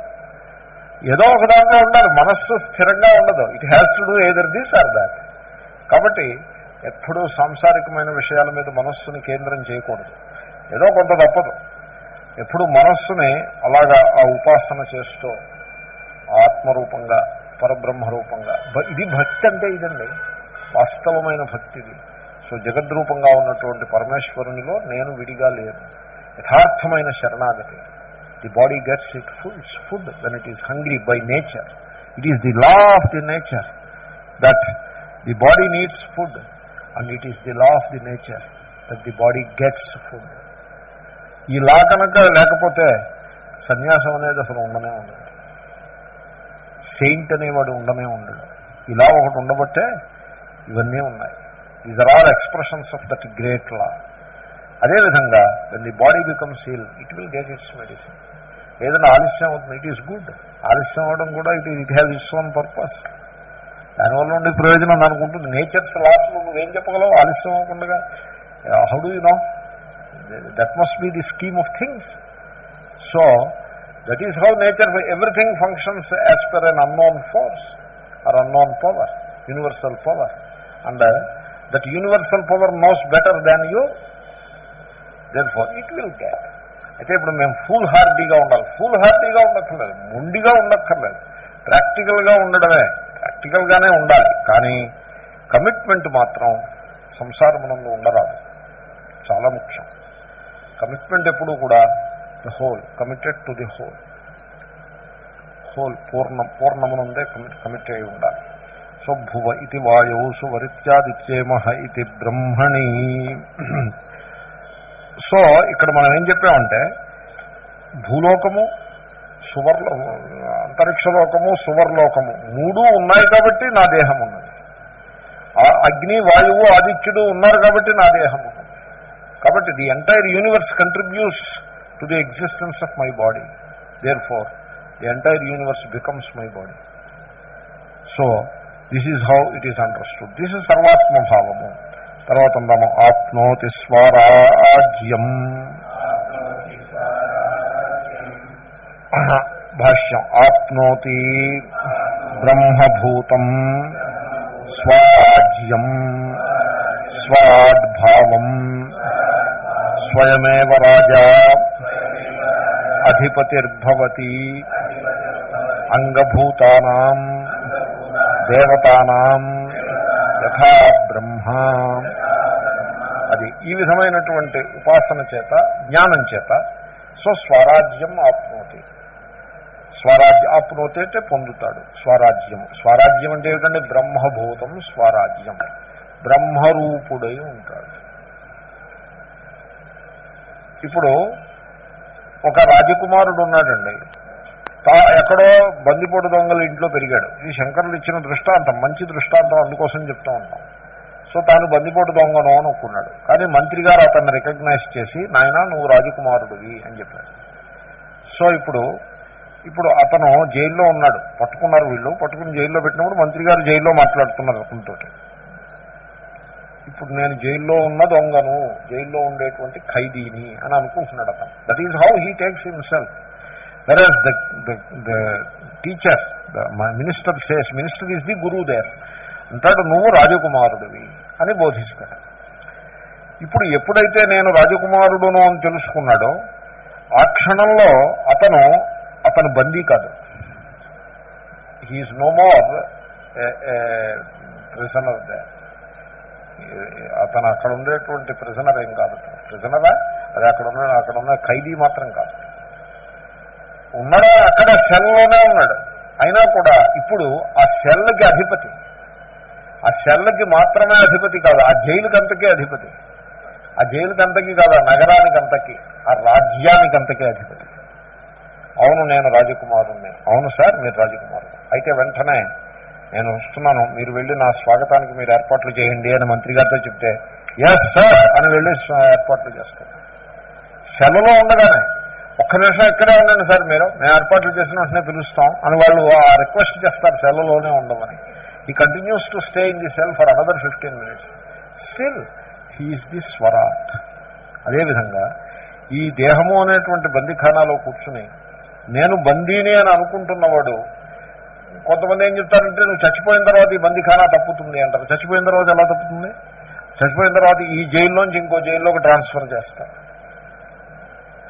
Speaker 1: ఏదో ఒక దాంట్లో ఉండాలి మనస్సు స్థిరంగా ఉండదు it has to do either this or that కాబట్టి ఎప్పుడూ సాంసారికమైన విషయాల మీద మనస్సుని కేంద్రం చేయకూడదు ఏదో కొంత తప్పదు ఎప్పుడు మనస్సుని అలాగా ఆ ఉపాసన చేస్తూ ఆత్మరూపంగా పరబ్రహ్మ రూపంగా భ- ఇది భక్తి అంటే ఇదండి వాస్తవమైన భక్తి ఇది సో జగద్రూపంగా ఉన్నటువంటి పరమేశ్వరునిలో నేను విడిగా లేను యథార్థమైన శరణాగతి the body gets it food food when it is hungry by nature it is the law of the nature that the body needs food and it is the law of the nature that the body gets food ఈ law కనుక లేకపోతే సన్యాసం అనేది అసలు ఉండనే ఉండదు Saint అనేవాడు ఉండనే ఉండడు ఇలా ఒకటి ఉండబట్టే ఇవన్నీ ఉన్నాయి these are all expressions of that great law అదేవిధంగా when the body becomes heal it will get its medicine ఏదైనా ఆలస్యం అవుతుంది ఇట్ ఈస్ గుడ్ ఆలస్యం అవడం కూడా it it has its own purpose దానివల్ల ఉండే ప్రయోజనం దానికి ఉంటుంది నేచర్స్ లాస్లో నువ్వేం చెప్పగలవు ఆలస్యం అవ్వకుండా how do you know that must be the scheme of things so that is how nature everything functions as per un unknown force or unknown power universal power and that universal power knows better than you then for it will get అయితే ఇప్పుడు మేము full హార్డీగా ఉండాలి full హార్డీగా ఉండక్కర్లేదు మొండిగా ఉండక్కర్లేదు ప్రాక్టికల్గా ఉండడమే ప్రాక్టికల్గానే ఉండాలి కానీ commitment మాత్రం సంసారమునందు ఉండరాదు చాలా ముఖ్యం కమిట్మెంట్ ఎప్పుడు కూడా the whole committed to the whole whole పూర్ణ పూర్ణమునందే కమిట్ కమిట్ అయి ఉండాలి సో భువ ఇది వాయువు సువరిత్యాదిత్యేమహ ఇది బ్రహ్మణి సో ఇక్కడ మనం ఏం చెప్పామంటే భూలోకము సువర్లో అంతరిక్షలోకము సువర్లోకము మూడు ఉన్నాయి కాబట్టి నా దేహం ఉన్నది ఆ అగ్ని వాయువు ఆదిత్యుడు ఉన్నారు కాబట్టి నా దేహం ఉన్నది కాబట్టి the entire universe contributes to the existence of my body therefore the entire universe becomes my body so this is how it is understood this is సర్వాత్మభావము తర్వాత ఉందాము ఆప్నోతి స్వరాజ్యం భాష్యం ఆప్నోతి బ్రహ్మభూతం స్వరాజ్యం స్వాద్భావం స్వయమేవ రాజా అధిపతిర్భవతి అంగభూతానాం దేవతానాం యథా బ్రహ్మ అది ఈ విధమైనటువంటి ఉపాసన చేత జ్ఞానం చేత సో స్వరాజ్యం ఆప్నోతి స్వరాజ్యం ఆప్నోతి అంటే పొందుతాడు స్వరాజ్యం స్వరాజ్యం అంటే ఏమిటంటే బ్రహ్మభూతం స్వరాజ్యం బ్రహ్మరూపుడై ఉంటాడు ఇప్పుడు ఒక రాజకుమారుడు ఉన్నాడండి తా ఎక్కడో బందిపోటు దొంగల ఇంట్లో పెరిగాడు ఈ శంకరులు ఇచ్చిన దృష్టాంతం మంచి దృష్టాంతం అందుకోసం చెప్తా ఉంటాం సో తాను బందిపోటు దొంగను అనుకున్నాడు కానీ మంత్రి గారు అతన్ని రికగ్నైజ్ చేసి నాయన నువ్వు రాజకుమారుడివి అని చెప్పాడు సో ఇప్పుడు ఇప్పుడు అతను జైల్లో ఉన్నాడు పట్టుకున్నారు వీళ్ళు పట్టుకుని జైల్లో పెట్టినప్పుడు మంత్రి గారు జైల్లో మాట్లాడుతున్నారు అతనితో ఇప్పుడు నేను జైల్లో ఉన్న దొంగను జైల్లో ఉండేటువంటి ఖైదీని అని అనుకుంటున్నాడు అతను that is how he takes himself versus the the teacher the minister says minister is the గురువు దేర్ అంటాడు నువ్వు రాజకుమారుడివి అని బోధిస్తాడు ఇప్పుడు ఎప్పుడైతే నేను రాజకుమారుడును అని తెలుసుకున్నాడో ఆ క్షణంలో అతను అతను బందీ కాదు he's no more prisoner the అతను అక్కడ ఉండేటువంటి ప్రిజనర్ ఏం కాదు ప్రిజనరా అది అక్కడ ఉన్న అక్కడ ఉన్న ఖైదీ మాత్రం కాదు ఉన్నాడు అక్కడ సెల్లోనే ఉన్నాడు అయినా కూడా ఇప్పుడు ఆ సెల్కి అధిపతి ఆ సెల్కి మాత్రమే అధిపతి కాదు ఆ జైలుకి అంతకే అధిపతి ఆ జైలుకి అంతకి కాదు ఆ నగరానికి అంతకి ఆ రాజ్యానికి అంతకే అధిపతి అవును నేను రాజకుమారుణ్ణి అవును సార్ మీరు రాజకుమారుడు అయితే వెంటనే నేను వస్తున్నాను మీరు వెళ్ళి నా స్వాగతానికి మీరు ఏర్పాట్లు చేయండి అని మంత్రి గారితో చెప్తే ఎస్ సార్ అని వెళ్ళి స్వ- ఏర్పాట్లు చేస్తాను సెలవులో ఉండగానే ఒక్క నిమిషం ఇక్కడే ఉండండి సార్ మీరు మేము ఏర్పాట్లు చేసిన వెంటనే పిలుస్తాం అని వాళ్ళు ఆ రిక్వెస్ట్ చేస్తారు సెలవులోనే ఉండమని ఈ continues to stay in the cell for another fifteen minutes still he's the స్వరాట్ అదేవిధంగా ఈ దేహము అనేటువంటి బందిఖానాలో కూర్చుని నేను బందీని అని అనుకుంటున్నవాడు కొంతమంది ఏం చెప్తారంటే నువ్వు చచ్చిపోయిన తర్వాత ఈ బందిఖానా తప్పుతుంది అంటారు చచ్చిపోయిన తర్వాత ఎలా తప్పుతుంది చచ్చిపోయిన తర్వాత ఈ జైల్లోంచి ఇంకో జైల్లోకి ట్రాన్స్ఫర్ చేస్తారు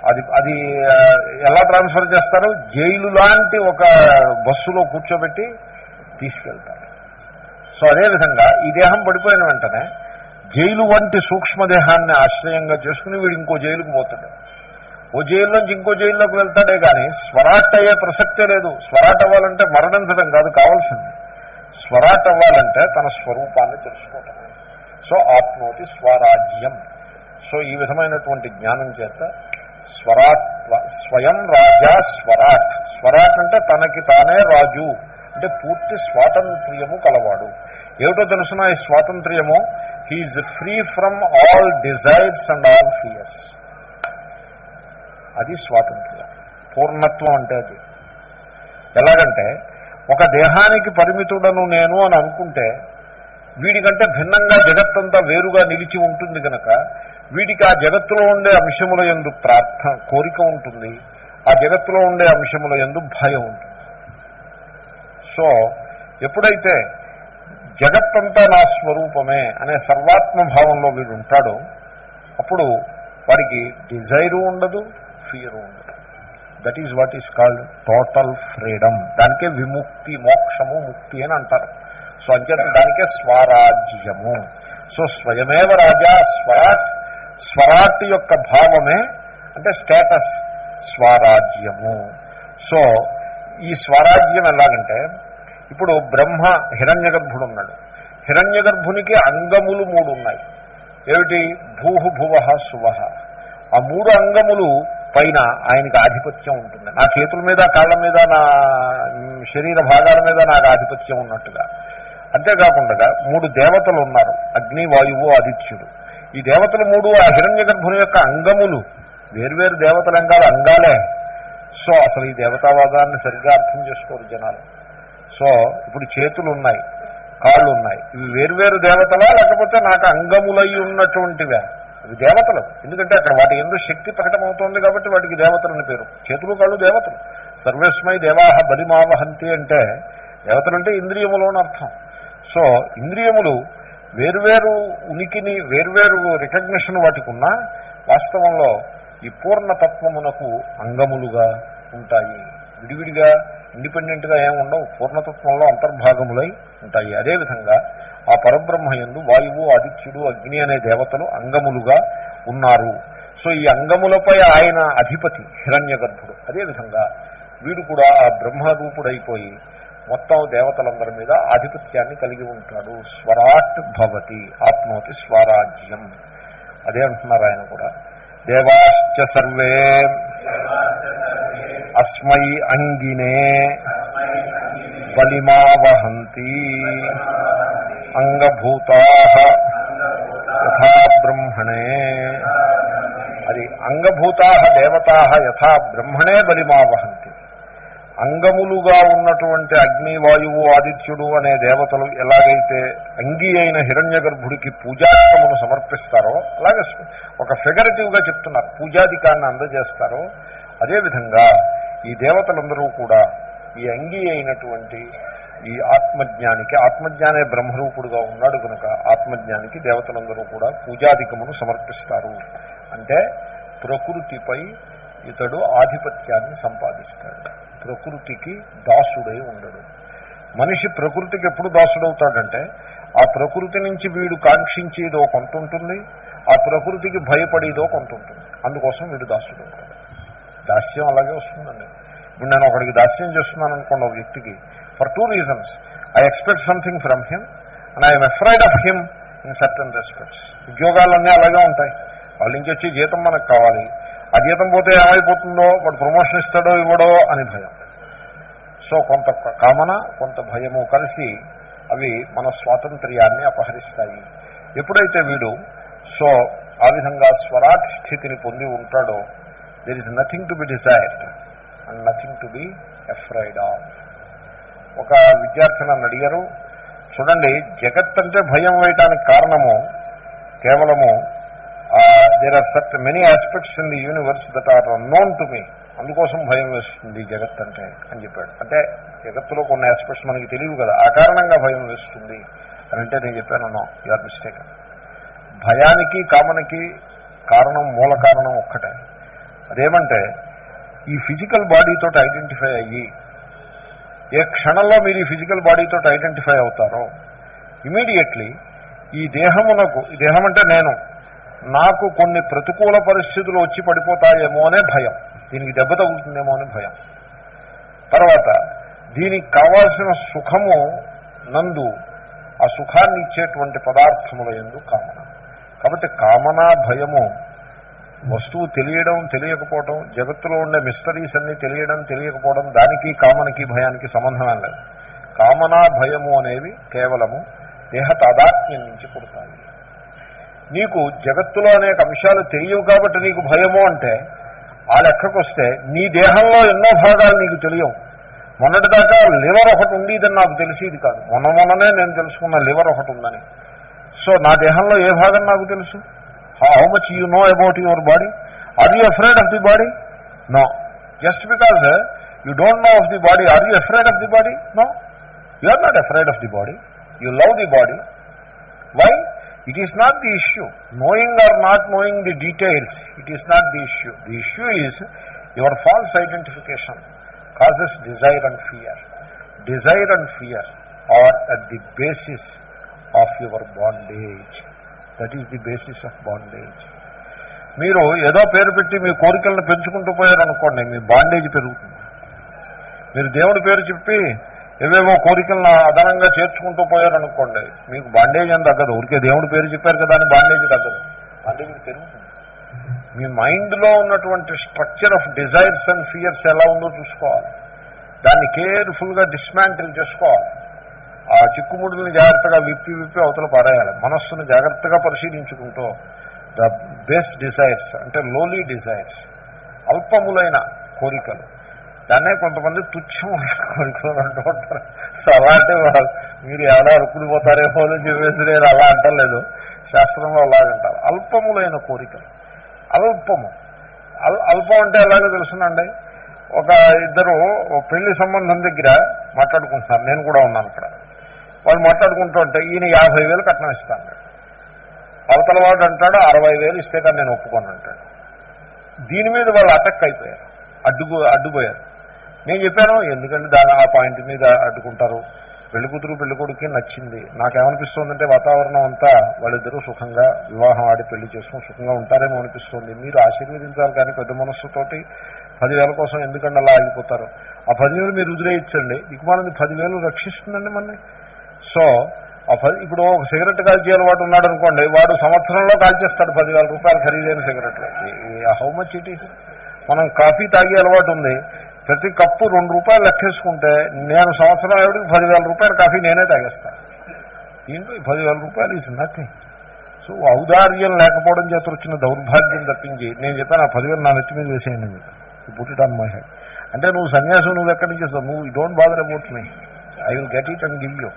Speaker 1: అది అది ఆ, ఎలా ట్రాన్స్ఫర్ చేస్తారు జైలు లాంటి ఒక బస్సులో కూర్చోబెట్టి తీసుకెళ్తారు సో అదేవిధంగా ఈ దేహం పడిపోయిన వెంటనే జైలు వంటి సూక్ష్మదేహాన్ని ఆశ్రయంగా చేసుకుని వీడు ఇంకో జైలుకు పోతాడు ఓ జైలు నుంచి ఇంకో జైల్లోకి వెళ్తాడే కానీ స్వరాట్ అయ్యే ప్రసక్తే లేదు స్వరాట్ అవ్వాలంటే మరణించడం కాదు కావాల్సింది స్వరాట్ అవ్వాలంటే తన స్వరూపాన్ని తెలుసుకోవటం సో ఆత్మోతి స్వరాజ్యం సో ఈ విధమైనటువంటి జ్ఞానం చేత స్వరాట్ స్వయం రాజా స్వరాట్ స్వరాట్ అంటే తనకి తానే రాజు అంటే పూర్తి స్వాతంత్ర్యము కలవాడు ఏమిటో తెలుసిన ఈ స్వాతంత్ర్యము he's free from all desires and all fears అది స్వాతంత్ర్యం పూర్ణత్వం అంటే అది ఎలాగంటే ఒక దేహానికి పరిమితుడను నేను అని అనుకుంటే వీడికంటే భిన్నంగా జగత్తంతా వేరుగా నిలిచి ఉంటుంది కనుక వీడికి ఆ జగత్తులో ఉండే అంశముల ఎందు ప్రార్థన కోరిక ఉంటుంది ఆ జగత్తులో ఉండే అంశముల ఎందు భయం ఉంటుంది సో ఎప్పుడైతే జగత్తంతా నా స్వరూపమే అనే సర్వాత్మ భావంలో వీడు ఉంటాడో అప్పుడు వాడికి డిజైరు ఉండదు ఫియరు ఉండదు that is what is called total freedom దానికే విముక్తి మోక్షము ముక్తి అని అంటారు సో అంచేత దానికే స్వరాజ్యము సో స్వయమేవ రాజా స్వరాట్ స్వరాట్ యొక్క భావమే అంటే స్టేటస్ స్వరాజ్యము సో ఈ స్వరాజ్యం ఎలాగంటే ఇప్పుడు బ్రహ్మ హిరణ్య గర్భుడు ఉన్నాడు హిరణ్య గర్భునికి అంగములు మూడు ఉన్నాయి ఏమిటి భూహు భువ సువహ ఆ మూడు అంగములు పైన ఆయనకి ఆధిపత్యం ఉంటుంది నా చేతుల మీద కాళ్ళ మీద నా శరీర భాగాల మీద నాకు ఆధిపత్యం ఉన్నట్టుగా అంతేకాకుండా మూడు దేవతలు ఉన్నారు అగ్ని వాయువు ఆదిత్యుడు ఈ దేవతలు మూడు ఆ హిరణ్య గర్భుని యొక్క అంగములు వేర్వేరు దేవతలు కాదు అంగాలే సో అసలు ఈ దేవతావాదాన్ని సరిగ్గా అర్థం చేసుకోరు జనాలు సో ఇప్పుడు చేతులు ఉన్నాయి కాళ్ళు ఉన్నాయి ఇవి వేర్వేరు దేవతలా లేకపోతే నాకు అంగములై ఉన్నటువంటివే ఇవి దేవతలు ఎందుకంటే అక్కడ వాటి ఎందు శక్తి ప్రకటమవుతోంది కాబట్టి వాటికి దేవతలని పేరు చేతులు కాళ్ళు దేవతలు సర్వేస్మై దేవాహ బలిమావహంతి అంటే దేవతలు అంటే ఇంద్రియములు అని అర్థం సో ఇంద్రియములు వేర్వేరు ఉనికిని వేర్వేరు రికగ్నిషన్ వాటికి ఉన్నా వాస్తవంలో ఈ పూర్ణతత్వమునకు అంగములుగా ఉంటాయి విడివిడిగా ఇండిపెండెంట్గా ఏమి ఉండవు పూర్ణతత్వంలో అంతర్భాగములై ఉంటాయి అదేవిధంగా ఆ పరబ్రహ్మ యందు వాయువు ఆదిత్యుడు అగ్ని అనే దేవతలు అంగములుగా ఉన్నారు సో ఈ అంగములపై ఆయన అధిపతి హిరణ్య గర్భుడు అదేవిధంగా వీడు కూడా ఆ బ్రహ్మరూపుడైపోయి మొత్తం దేవతలందరి మీద ఆధిపత్యాన్ని కలిగి ఉంటాడు స్వరాట్ భవతి ఆత్మోతి స్వరాజ్యం అదే అంటున్నారు ఆయన కూడా దేవాశ్చ సర్వే అస్మై అంగినే బలిమావహంతి అంగభూతా యథా బ్రహ్మణే అది అంగభూతా దేవతా యథా బ్రహ్మణే బలిమావహంతి అంగములుగా ఉన్నటువంటి అగ్ని వాయువు ఆదిత్యుడు అనే దేవతలు ఎలాగైతే అంగి అయిన హిరణ్య గర్భుడికి పూజాధికమును సమర్పిస్తారో అలాగే ఒక ఫిగరేటివ్గా చెప్తున్నారు పూజాధికాన్ని అందజేస్తారో అదేవిధంగా ఈ దేవతలందరూ కూడా ఈ అంగి అయినటువంటి ఈ ఆత్మజ్ఞానికి ఆత్మజ్ఞానే బ్రహ్మరూపుడుగా ఉన్నాడు కనుక ఆత్మజ్ఞానికి దేవతలందరూ కూడా పూజాధికమును సమర్పిస్తారు అంటే ప్రకృతిపై ఇతడు ఆధిపత్యాన్ని సంపాదిస్తాడు ప్రకృతికి దాసుడై ఉండడు మనిషి ప్రకృతికి ఎప్పుడు దాసుడవుతాడంటే ఆ ప్రకృతి నుంచి వీడు కాంక్షించేదో కొంత ఉంటుంది ఆ ప్రకృతికి భయపడేదో కొంత ఉంటుంది అందుకోసం వీడు దాసుడవుతాడు దాస్యం అలాగే వస్తుందండి ఇప్పుడు నేను ఒకడికి దాస్యం చేస్తున్నాను అనుకోండి ఒక వ్యక్తికి for two reasons I expect something from him and I'm afraid of him in certain respects ఉద్యోగాలన్నీ అలాగే ఉంటాయి వాళ్ళ నుంచి వచ్చి జీతం మనకు కావాలి ఆ జీతం పోతే ఏమైపోతుందో వాడు ప్రమోషన్ ఇస్తాడో ఇవ్వడో అని భయం సో కొంత కామన కొంత భయము కలిసి అవి మన స్వాతంత్ర్యాన్ని అపహరిస్తాయి ఎప్పుడైతే వీడు సో ఆ విధంగా స్వరాట్ స్థితిని పొంది ఉంటాడో there is nothing to be desired and nothing to be afraid of ఒక విద్యార్థి నన్ను అడిగారు చూడండి జగత్ అంటే భయం వేయటానికి కారణము కేవలము there are such many aspects in the universe that are known to me అందుకోసం భయం వేస్తుంది జగత్ అంటే అని చెప్పాడు అంటే జగత్తులో కొన్ని ఆస్పెక్ట్స్ మనకి తెలియదు కదా ఆ కారణంగా భయం వేస్తుంది అని అంటే నేను చెప్పాను నో యూఆర్ మిస్టేక్ భయానికి కామనకి కారణం మూల కారణం ఒక్కటే అదేమంటే ఈ ఫిజికల్ బాడీతో ఐడెంటిఫై అయ్యి ఏ క్షణంలో మీరు ఈ ఫిజికల్ బాడీతో ఐడెంటిఫై అవుతారో ఇమీడియట్లీ ఈ దేహమునకు ఈ దేహం అంటే నేను నాకు కొన్ని ప్రతికూల పరిస్థితులు వచ్చి పడిపోతాయేమో అనే భయం దీనికి దెబ్బ తగులుతుందేమో అని భయం తర్వాత దీనికి కావాల్సిన సుఖము నందు ఆ సుఖాన్ని ఇచ్చేటువంటి పదార్థముల ఎందు కామన కాబట్టి కామన భయము వస్తువు తెలియడం తెలియకపోవడం జగత్తులో ఉండే మిస్టరీస్ అన్ని తెలియడం తెలియకపోవడం దానికి కామనకి భయానికి సంబంధం లేదు కామన భయము అనేవి కేవలము దేహ తాదాత్మ్యం నుంచి పుడతాయి నీకు జగత్తులో అనేక అంశాలు తెలియవు కాబట్టి నీకు భయము అంటే ఆ లెక్కకు వస్తే నీ దేహంలో ఎన్నో భాగాలు నీకు తెలియవు మొన్నటిదాకా లివర్ ఒకటి ఉండేదని నాకు తెలిసేది కాదు మొన్న మొన్ననే నేను తెలుసుకున్న లివర్ ఒకటి ఉందని సో నా దేహంలో ఏ భాగం నాకు తెలుసు how much you know about your body are you afraid of the body no just because you don't know of the body are you afraid of the body no you are not afraid of the body you love the body why it is not the issue knowing or not knowing the details it is not the issue the issue is your false identification causes desire and fear. Desire and fear are at the basis of your bondage. That is the basis of bondage. మీరు ఏదో పేరు పెట్టి మీ కోరికలను పెంచుకుంటూ పోయారనుకోండి మీ bondage పెరుగుతుంది మీరు దేవుడి పేరు చెప్పి ఏవేవో కోరికలను అదనంగా చేర్చుకుంటూ పోయారనుకోండి మీకు బాండేజ్ అని తగ్గదు ఊరికే దేవుడి పేరు చెప్పారు కదా అని బాండేజ్ తగ్గదు బాండేజ్ పెరుగుతుంది మీ మైండ్లో ఉన్నటువంటి structure of desires and fears ఎలా ఉందో చూసుకోవాలి దాన్ని కేర్ఫుల్గా డిస్మాంటిల్ చేసుకోవాలి ఆ చిక్కుముడుల్ని జాగ్రత్తగా విప్పి విప్పి అవతల పారేయాలి మనస్సును జాగ్రత్తగా పరిశీలించుకుంటూ ద బేస్ డిజైర్స్ అంటే లోలీ డిజైర్స్ అల్పములైన కోరికలు దాన్నే కొంతమంది తుచ్చమైన కోరికలు అంటూ ఉంటారు సో అలాంటి వాళ్ళు మీరు ఎవరో అరుకుడిపోతారేమో అని చెప్పేసి నేను అలా అంటలేదు శాస్త్రంలో అలాగంటారు అల్పములైన కోరికలు అల్పము అల్ అల్పం అంటే ఎలాగో తెలుసునండి ఒక ఇద్దరు పెళ్లి సంబంధం దగ్గర మాట్లాడుకుంటున్నారు నేను కూడా ఉన్నాను అక్కడ వాళ్ళు మాట్లాడుకుంటూ ఉంటే ఈయన యాభై వేలు కట్నం ఇస్తాను అవతల వాడు అంటాడు అరవై వేలు ఇస్తే కానీ నేను ఒప్పుకోను అంటాడు దీని మీద వాళ్ళు అటక్ అయిపోయారు అడ్డుకు అడ్డుపోయారు నేను చెప్పాను ఎందుకంటే దాని ఆ పాయింట్ మీద అడ్డుకుంటారు పెళ్లి కూతురు పెళ్లి కొడుకు నచ్చింది నాకేమనిపిస్తోందంటే వాతావరణం అంతా వాళ్ళిద్దరూ సుఖంగా వివాహం ఆడి పెళ్లి చేసుకుని సుఖంగా ఉంటారేమో అనిపిస్తుంది మీరు ఆశీర్వదించాలి కానీ పెద్ద మనస్సుతోటి పదివేల కోసం ఎందుకంటే అలా ఆగిపోతారు ఆ పదివేలు మీరు వదిలేయించండి దిక్కుమాలని పదివేలు రక్షిస్తుందండి మనని సో ఆ పది ఇప్పుడు ఒక సిగరెట్ కాల్చే అలవాటు ఉన్నాడు అనుకోండి వాడు సంవత్సరంలో కాల్చేస్తాడు పదివేల రూపాయలు ఖరీదైన సిగరెట్లు హౌ మచ్ ఇట్ ఈస్ మనం కాఫీ తాగే అలవాటు ఉంది ప్రతి కప్పు రెండు రూపాయలు లెక్కేసుకుంటే నేను సంవత్సరం ఏడుకి పదివేల రూపాయల కాఫీ నేనే తాగేస్తాను దీంట్లో ఈ పదివేల రూపాయలు ఈజ్ నథింగ్ సో ఔదార్యం లేకపోవడం చేత వచ్చిన దౌర్భాగ్యం తప్పించి నేను చెప్పాను ఆ పదివేలు నా నెత్తి మీద వేసేయండి మీకు put it on my head అంటే నువ్వు సన్యాసం నువ్వు ఎక్కడి నుంచి వస్తావు నువ్వు don't bother about me I will get it and give you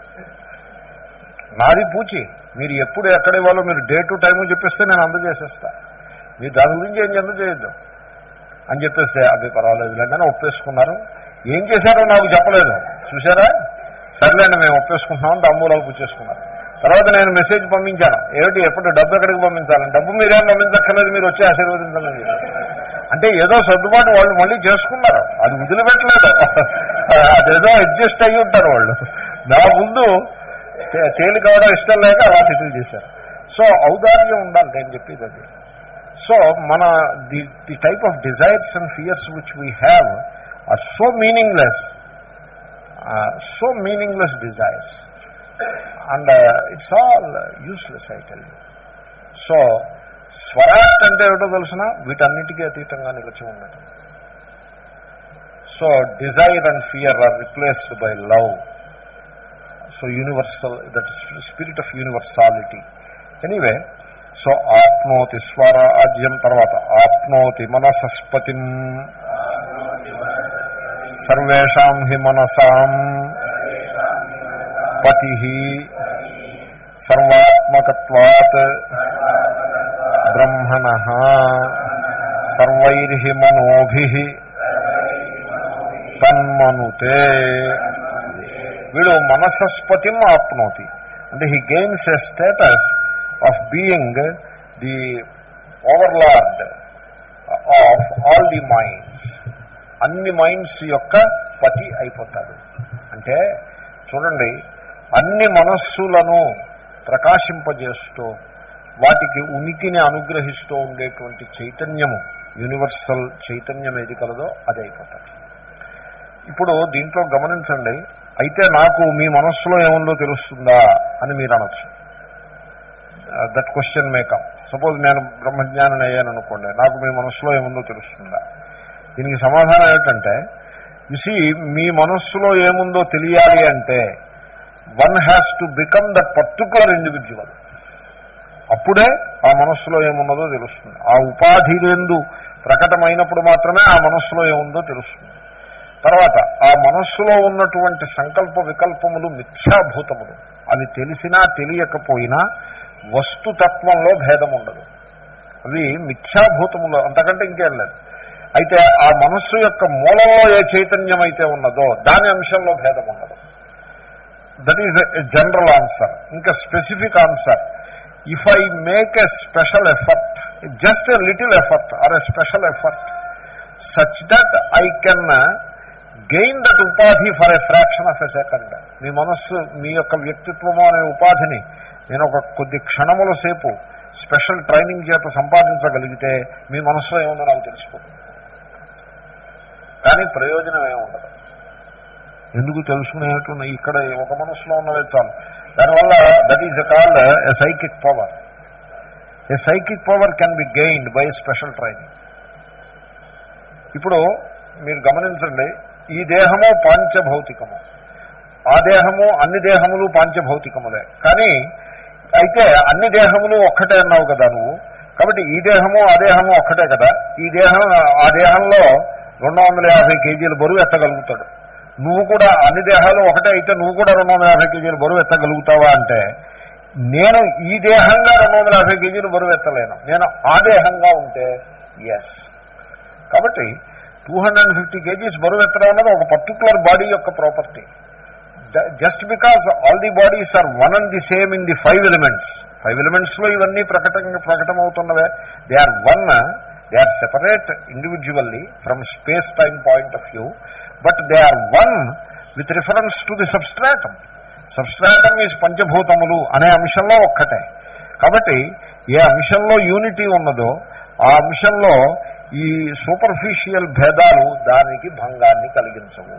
Speaker 1: నాది పూచి మీరు ఎప్పుడు ఎక్కడ ఇవ్వాలో మీరు డే టు టైం చెప్పేస్తే నేను అందజేసేస్తా మీరు దాని గురించి ఏం చెంద చేయొద్దు అని చెప్పేస్తే అది పర్వాలేదు లేదని ఒప్పేసుకున్నారు ఏం చేశారో నాకు చెప్పలేదు చూసారా సర్లేండి మేము ఒప్పేసుకుంటున్నాం తాంబూలాలు పుచ్చేసుకున్నారు తర్వాత నేను మెసేజ్ పంపించాను ఏమిటి ఎప్పుడు డబ్బు ఎక్కడికి పంపించాలని డబ్బు మీరేం పంపించక్కర్లేదు మీరు వచ్చి ఆశీర్వదించాలని చెప్పి అంటే ఏదో సర్దుబాటు వాళ్ళు మళ్ళీ చేసుకున్నారు అది వదిలిపెట్టలేదు అదేదో అడ్జస్ట్ అయ్యి ఉంటారు వాళ్ళు నా ముందు తేలిక అవడం ఇష్టం లేక అలా సెటిల్ చేశారు సో ఔదార్యం ఉండాలి నేను చెప్పేది అది సో మన the the type of desires and fears which we have are so meaningless so meaningless desires and it's all useless I tell you so స్వరాట్ అంటే ఏమిటో తెలిసిన వీటన్నిటికీ అతీతంగా నిలిచి ఉండటం so desire and fear are replaced by love so universal that spirit of universality anyway so ఆప్నోతి స్వరాజ్యం తర్వాత ఆప్నోతి మనసస్పతి సర్వేషాం హి మనసాం పతి సర్వాత్మకత్వాత్ బ్రహ్మణ సర్వైర్హి మనోభి తన్మనుతే వీడు మనసస్పతిం ఆప్నోతి అంటే he gains a status of being the overlord of all the minds అన్ని మైండ్స్ యొక్క పతి అయిపోతాడు అంటే చూడండి అన్ని మనస్సులను ప్రకాశింపజేస్తూ వాటికి ఉనికిని అనుగ్రహిస్తూ ఉండేటువంటి చైతన్యము యూనివర్సల్ చైతన్యం ఏది కలదో అది అయిపోతాడు ఇప్పుడు దీంట్లో గమనించండి అయితే నాకు మీ మనస్సులో ఏముందో తెలుస్తుందా అని మీరు అనొచ్చు దట్ క్వశ్చన్ మేకప్ సపోజ్ నేను బ్రహ్మజ్ఞానం అయ్యాను అనుకోండి నాకు మీ మనస్సులో ఏముందో తెలుస్తుందా దీనికి సమాధానం ఏంటంటే చూసి మీ మనస్సులో ఏముందో తెలియాలి అంటే one has to become that particular individual అప్పుడే ఆ మనస్సులో ఏమున్నదో తెలుస్తుంది ఆ ఉపాధి ఎందు ప్రకటమైనప్పుడు మాత్రమే ఆ మనస్సులో ఏముందో తెలుస్తుంది తర్వాత ఆ మనస్సులో ఉన్నటువంటి సంకల్ప వికల్పములు మిథ్యాభూతములు అవి తెలిసినా తెలియకపోయినా వస్తుతత్వంలో భేదం ఉండదు అవి మిథ్యాభూతములు అంతకంటే ఇంకేం లేదు అయితే ఆ మనస్సు యొక్క మూలంలో ఏ చైతన్యం అయితే ఉన్నదో దాని అంశంలో భేదం ఉండదు that is a general answer ఇంకా specific answer if I make a special effort just a little effort or a special effort such that I can gain that ఉపాధి for a fraction of a second మీ మనస్సు మీ యొక్క వ్యక్తిత్వము అనే ఉపాధిని నేను ఒక కొద్ది క్షణముల సేపు స్పెషల్ ట్రైనింగ్ చేత సంపాదించగలిగితే మీ మనస్సులో ఏముందో నాకు తెలిసిపోతుంది కానీ ప్రయోజనం ఏముండదు ఎందుకు తెలుసుకునేటువంటి ఇక్కడ ఒక మనస్సులో ఉన్నవే చాలు దానివల్ల that is called a psychic power a psychic power can be gained by special training ఇప్పుడు మీరు గమనించండి ఈ దేహము పాంచభౌతికము ఆ దేహము అన్ని దేహములు పాంచభౌతికములే కానీ అయితే అన్ని దేహములు ఒక్కటే అన్నావు కదా నువ్వు కాబట్టి ఈ దేహము ఆ దేహము ఒక్కటే కదా ఈ దేహం ఆ దేహంలో రెండు వందల యాభై కేజీలు బరువు ఎత్తగలుగుతాడు నువ్వు కూడా అన్ని దేహాలు ఒకటే అయితే నువ్వు కూడా రెండు వందల యాభై కేజీలు బరువు ఎత్తగలుగుతావా అంటే నేను ఈ దేహంగా రెండు వందల యాభై కేజీలు బరువు ఎత్తలేను నేను ఆ దేహంగా ఉంటే ఎస్ కాబట్టి two hundred and fifty kgs బరువు ఎత్తడం అన్నది ఒక పర్టికులర్ బాడీ యొక్క property just because all the bodies are one and the same in the five elements five ఎలిమెంట్స్లో ఇవన్నీ ప్రకట ప్రకటమవుతున్నవే they are one they are separate individually from space time point of view but they are one with reference to the substratum substratum is పంచభూతములు అనే అంశంలో ఒక్కటే కాబట్టి ఏ అంశంలో యూనిటీ ఉన్నదో ఆ అంశంలో ఈ సూపర్ఫిషియల్ భేదాలు దానికి భంగాన్ని కలిగించవు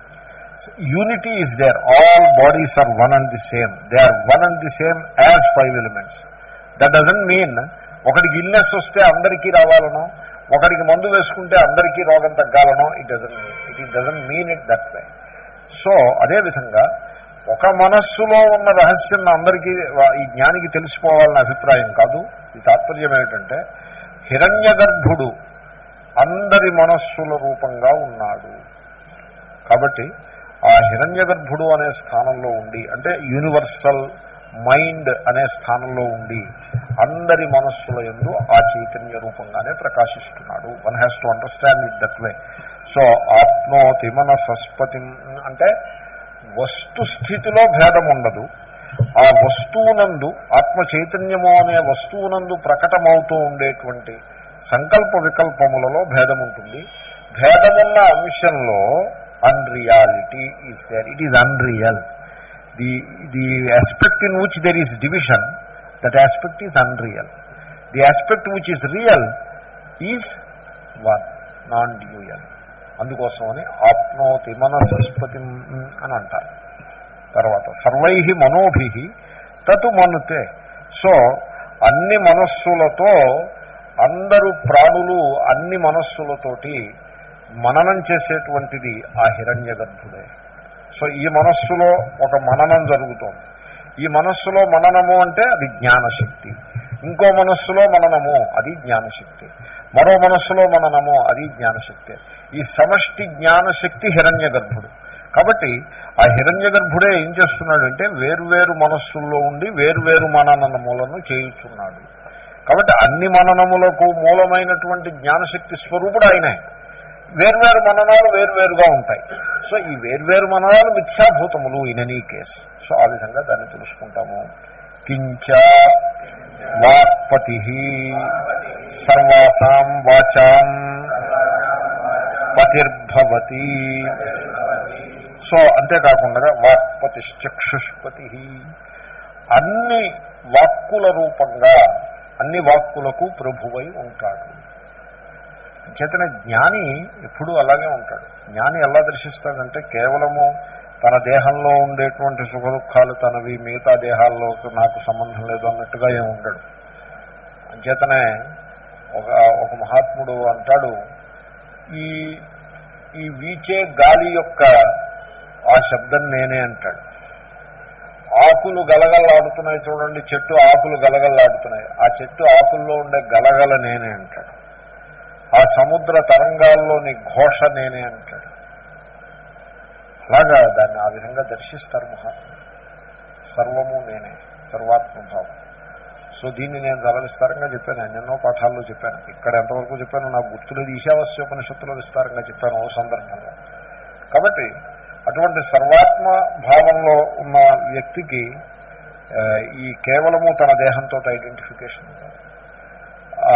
Speaker 1: unity is there all bodies are one and the same they are one and the same as five elements that doesn't mean ఒకడికి ఇల్నెస్ వస్తే అందరికీ రావాలనో ఒకడికి మందు వేసుకుంటే అందరికీ రోగం తగ్గాలనో it doesn't it it doesn't mean it that way so అదేవిధంగా ఒక మనస్సులో ఉన్న రహస్యం అందరికీ ఈ జ్ఞానికి తెలిసిపోవాలన్న అభిప్రాయం కాదు ఈ తాత్పర్యం ఏమిటంటే హిరణ్య గర్భుడు అందరి మనస్సుల రూపంగా ఉన్నాడు కాబట్టి ఆ హిరణ్య గర్భుడు అనే స్థానంలో ఉండి అంటే యూనివర్సల్ మైండ్ అనే స్థానంలో ఉండి అందరి మనస్సుల ఎందు ఆ చైతన్య రూపంగానే ప్రకాశిస్తున్నాడు one has to understand it that way so ఆత్మోతి మన సస్పతి అంటే వస్తు స్థితిలో భేదం ఉండదు ఆ వస్తువునందు ఆత్మ చైతన్యము అనే వస్తువునందు ప్రకటమవుతూ ఉండేటువంటి సంకల్ప వికల్పములలో భేదం ఉంటుంది భేదమున్న అంశంలో unreality is there it is unreal the the aspect in which there is division that aspect is unreal the aspect which is real is one non dual అందుకోసమని ఆప్నోతి మనసస్పతి అని అంటారు తర్వాత సర్వై మనోభి తతు మనుతే సో అన్ని మనస్సులతో అందరూ ప్రాణులు అన్ని మనస్సులతోటి మననం చేసేటువంటిది ఆ హిరణ్య గర్భుడే సో ఈ మనస్సులో ఒక మననం జరుగుతోంది ఈ మనస్సులో మననము అంటే అది జ్ఞానశక్తి ఇంకో మనస్సులో మననము అది జ్ఞానశక్తి మరో మనస్సులో మననము అది జ్ఞానశక్తి ఈ సమష్టి జ్ఞానశక్తి హిరణ్య గర్భుడు కాబట్టి ఆ హిరణ్య గర్భుడే ఏం చేస్తున్నాడంటే వేరువేరు మనస్సుల్లో ఉండి వేరువేరు మననములను చేయుచున్నాడు కాబట్టి అన్ని మననములకు మూలమైనటువంటి జ్ఞానశక్తి స్వరూపుడు ఆయనే వేర్వేరు మననాలు వేర్వేరుగా ఉంటాయి సో ఈ వేర్వేరు మననాలు మిథ్యాభూతములు ఇన్ ఎనీ కేస్ సో ఆ విధంగా దాన్ని తెలుసుకుంటాము కించ వాక్పతి సర్వాసాం వాచాం పతిర్భవతి సో అంతేకాకుండా వాక్పతిశ్చక్షుష్పతి అన్ని వాక్కుల రూపంగా అన్ని వాక్కులకు ప్రభువై ఉంటాడు చేతన జ్ఞాని ఎప్పుడూ అలాగే ఉంటాడు జ్ఞాని ఎలా దర్శిస్తాడంటే కేవలము తన దేహంలో ఉండేటువంటి సుఖ దుఃఖాలు తనవి మిగతా దేహాల్లో నాకు సంబంధం లేదు అన్నట్టుగా ఏమి ఉండడు అంచేతనే ఒక ఒక మహాత్ముడు అంటాడు ఈ ఈ వీచే గాలి యొక్క ఆ శబ్దం నేనే అంటాడు ఆకులు గలగలాడుతున్నాయి చూడండి చెట్టు ఆకులు గలగలాడుతున్నాయి ఆ చెట్టు ఆకుల్లో ఉండే గలగల నేనే అంటాడు ఆ సముద్ర తరంగాల్లోని ఘోష నేనే అంటాడు అలాగా దాన్ని ఆ విధంగా దర్శిస్తారు మహాత్ములు సర్వము నేనే సర్వాత్మభావం సో దీన్ని నేను చాలా విస్తారంగా చెప్పాను ఎన్నెన్నో పాఠాల్లో చెప్పాను ఇక్కడ ఎంతవరకు చెప్పాను నాకు గుర్తులేదు ఈశావాస్యోపనిషత్తులో విస్తారంగా చెప్పాను ఓ సందర్భంలో కాబట్టి అటువంటి సర్వాత్మ భావంలో ఉన్న వ్యక్తికి ఆ, ఈ కేవలము తన దేహంతో ఐడెంటిఫికేషన్ ఉంటుంది ఆ,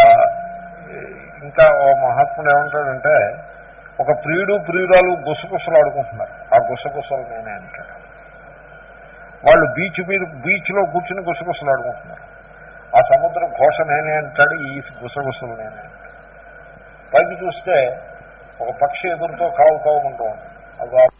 Speaker 1: ఇంకా ఓ మహాత్ముడు ఏమంటాడంటే ఒక ప్రియుడు ప్రియురాలు గుసగుసలు ఆడుకుంటున్నారు ఆ గుసగుసలు నేనే అంటాడు వాళ్ళు బీచ్ మీద బీచ్లో కూర్చుని గుసగుసలు ఆడుకుంటున్నారు ఆ సముద్రం ఘోష నేనే అంటాడు ఈ గుసగుసలు నేనే అంటాడు పైకి చూస్తే ఒక పక్షి ఎదురుతో కావు కావుకుంటూ ఉంటుంది అది ఆ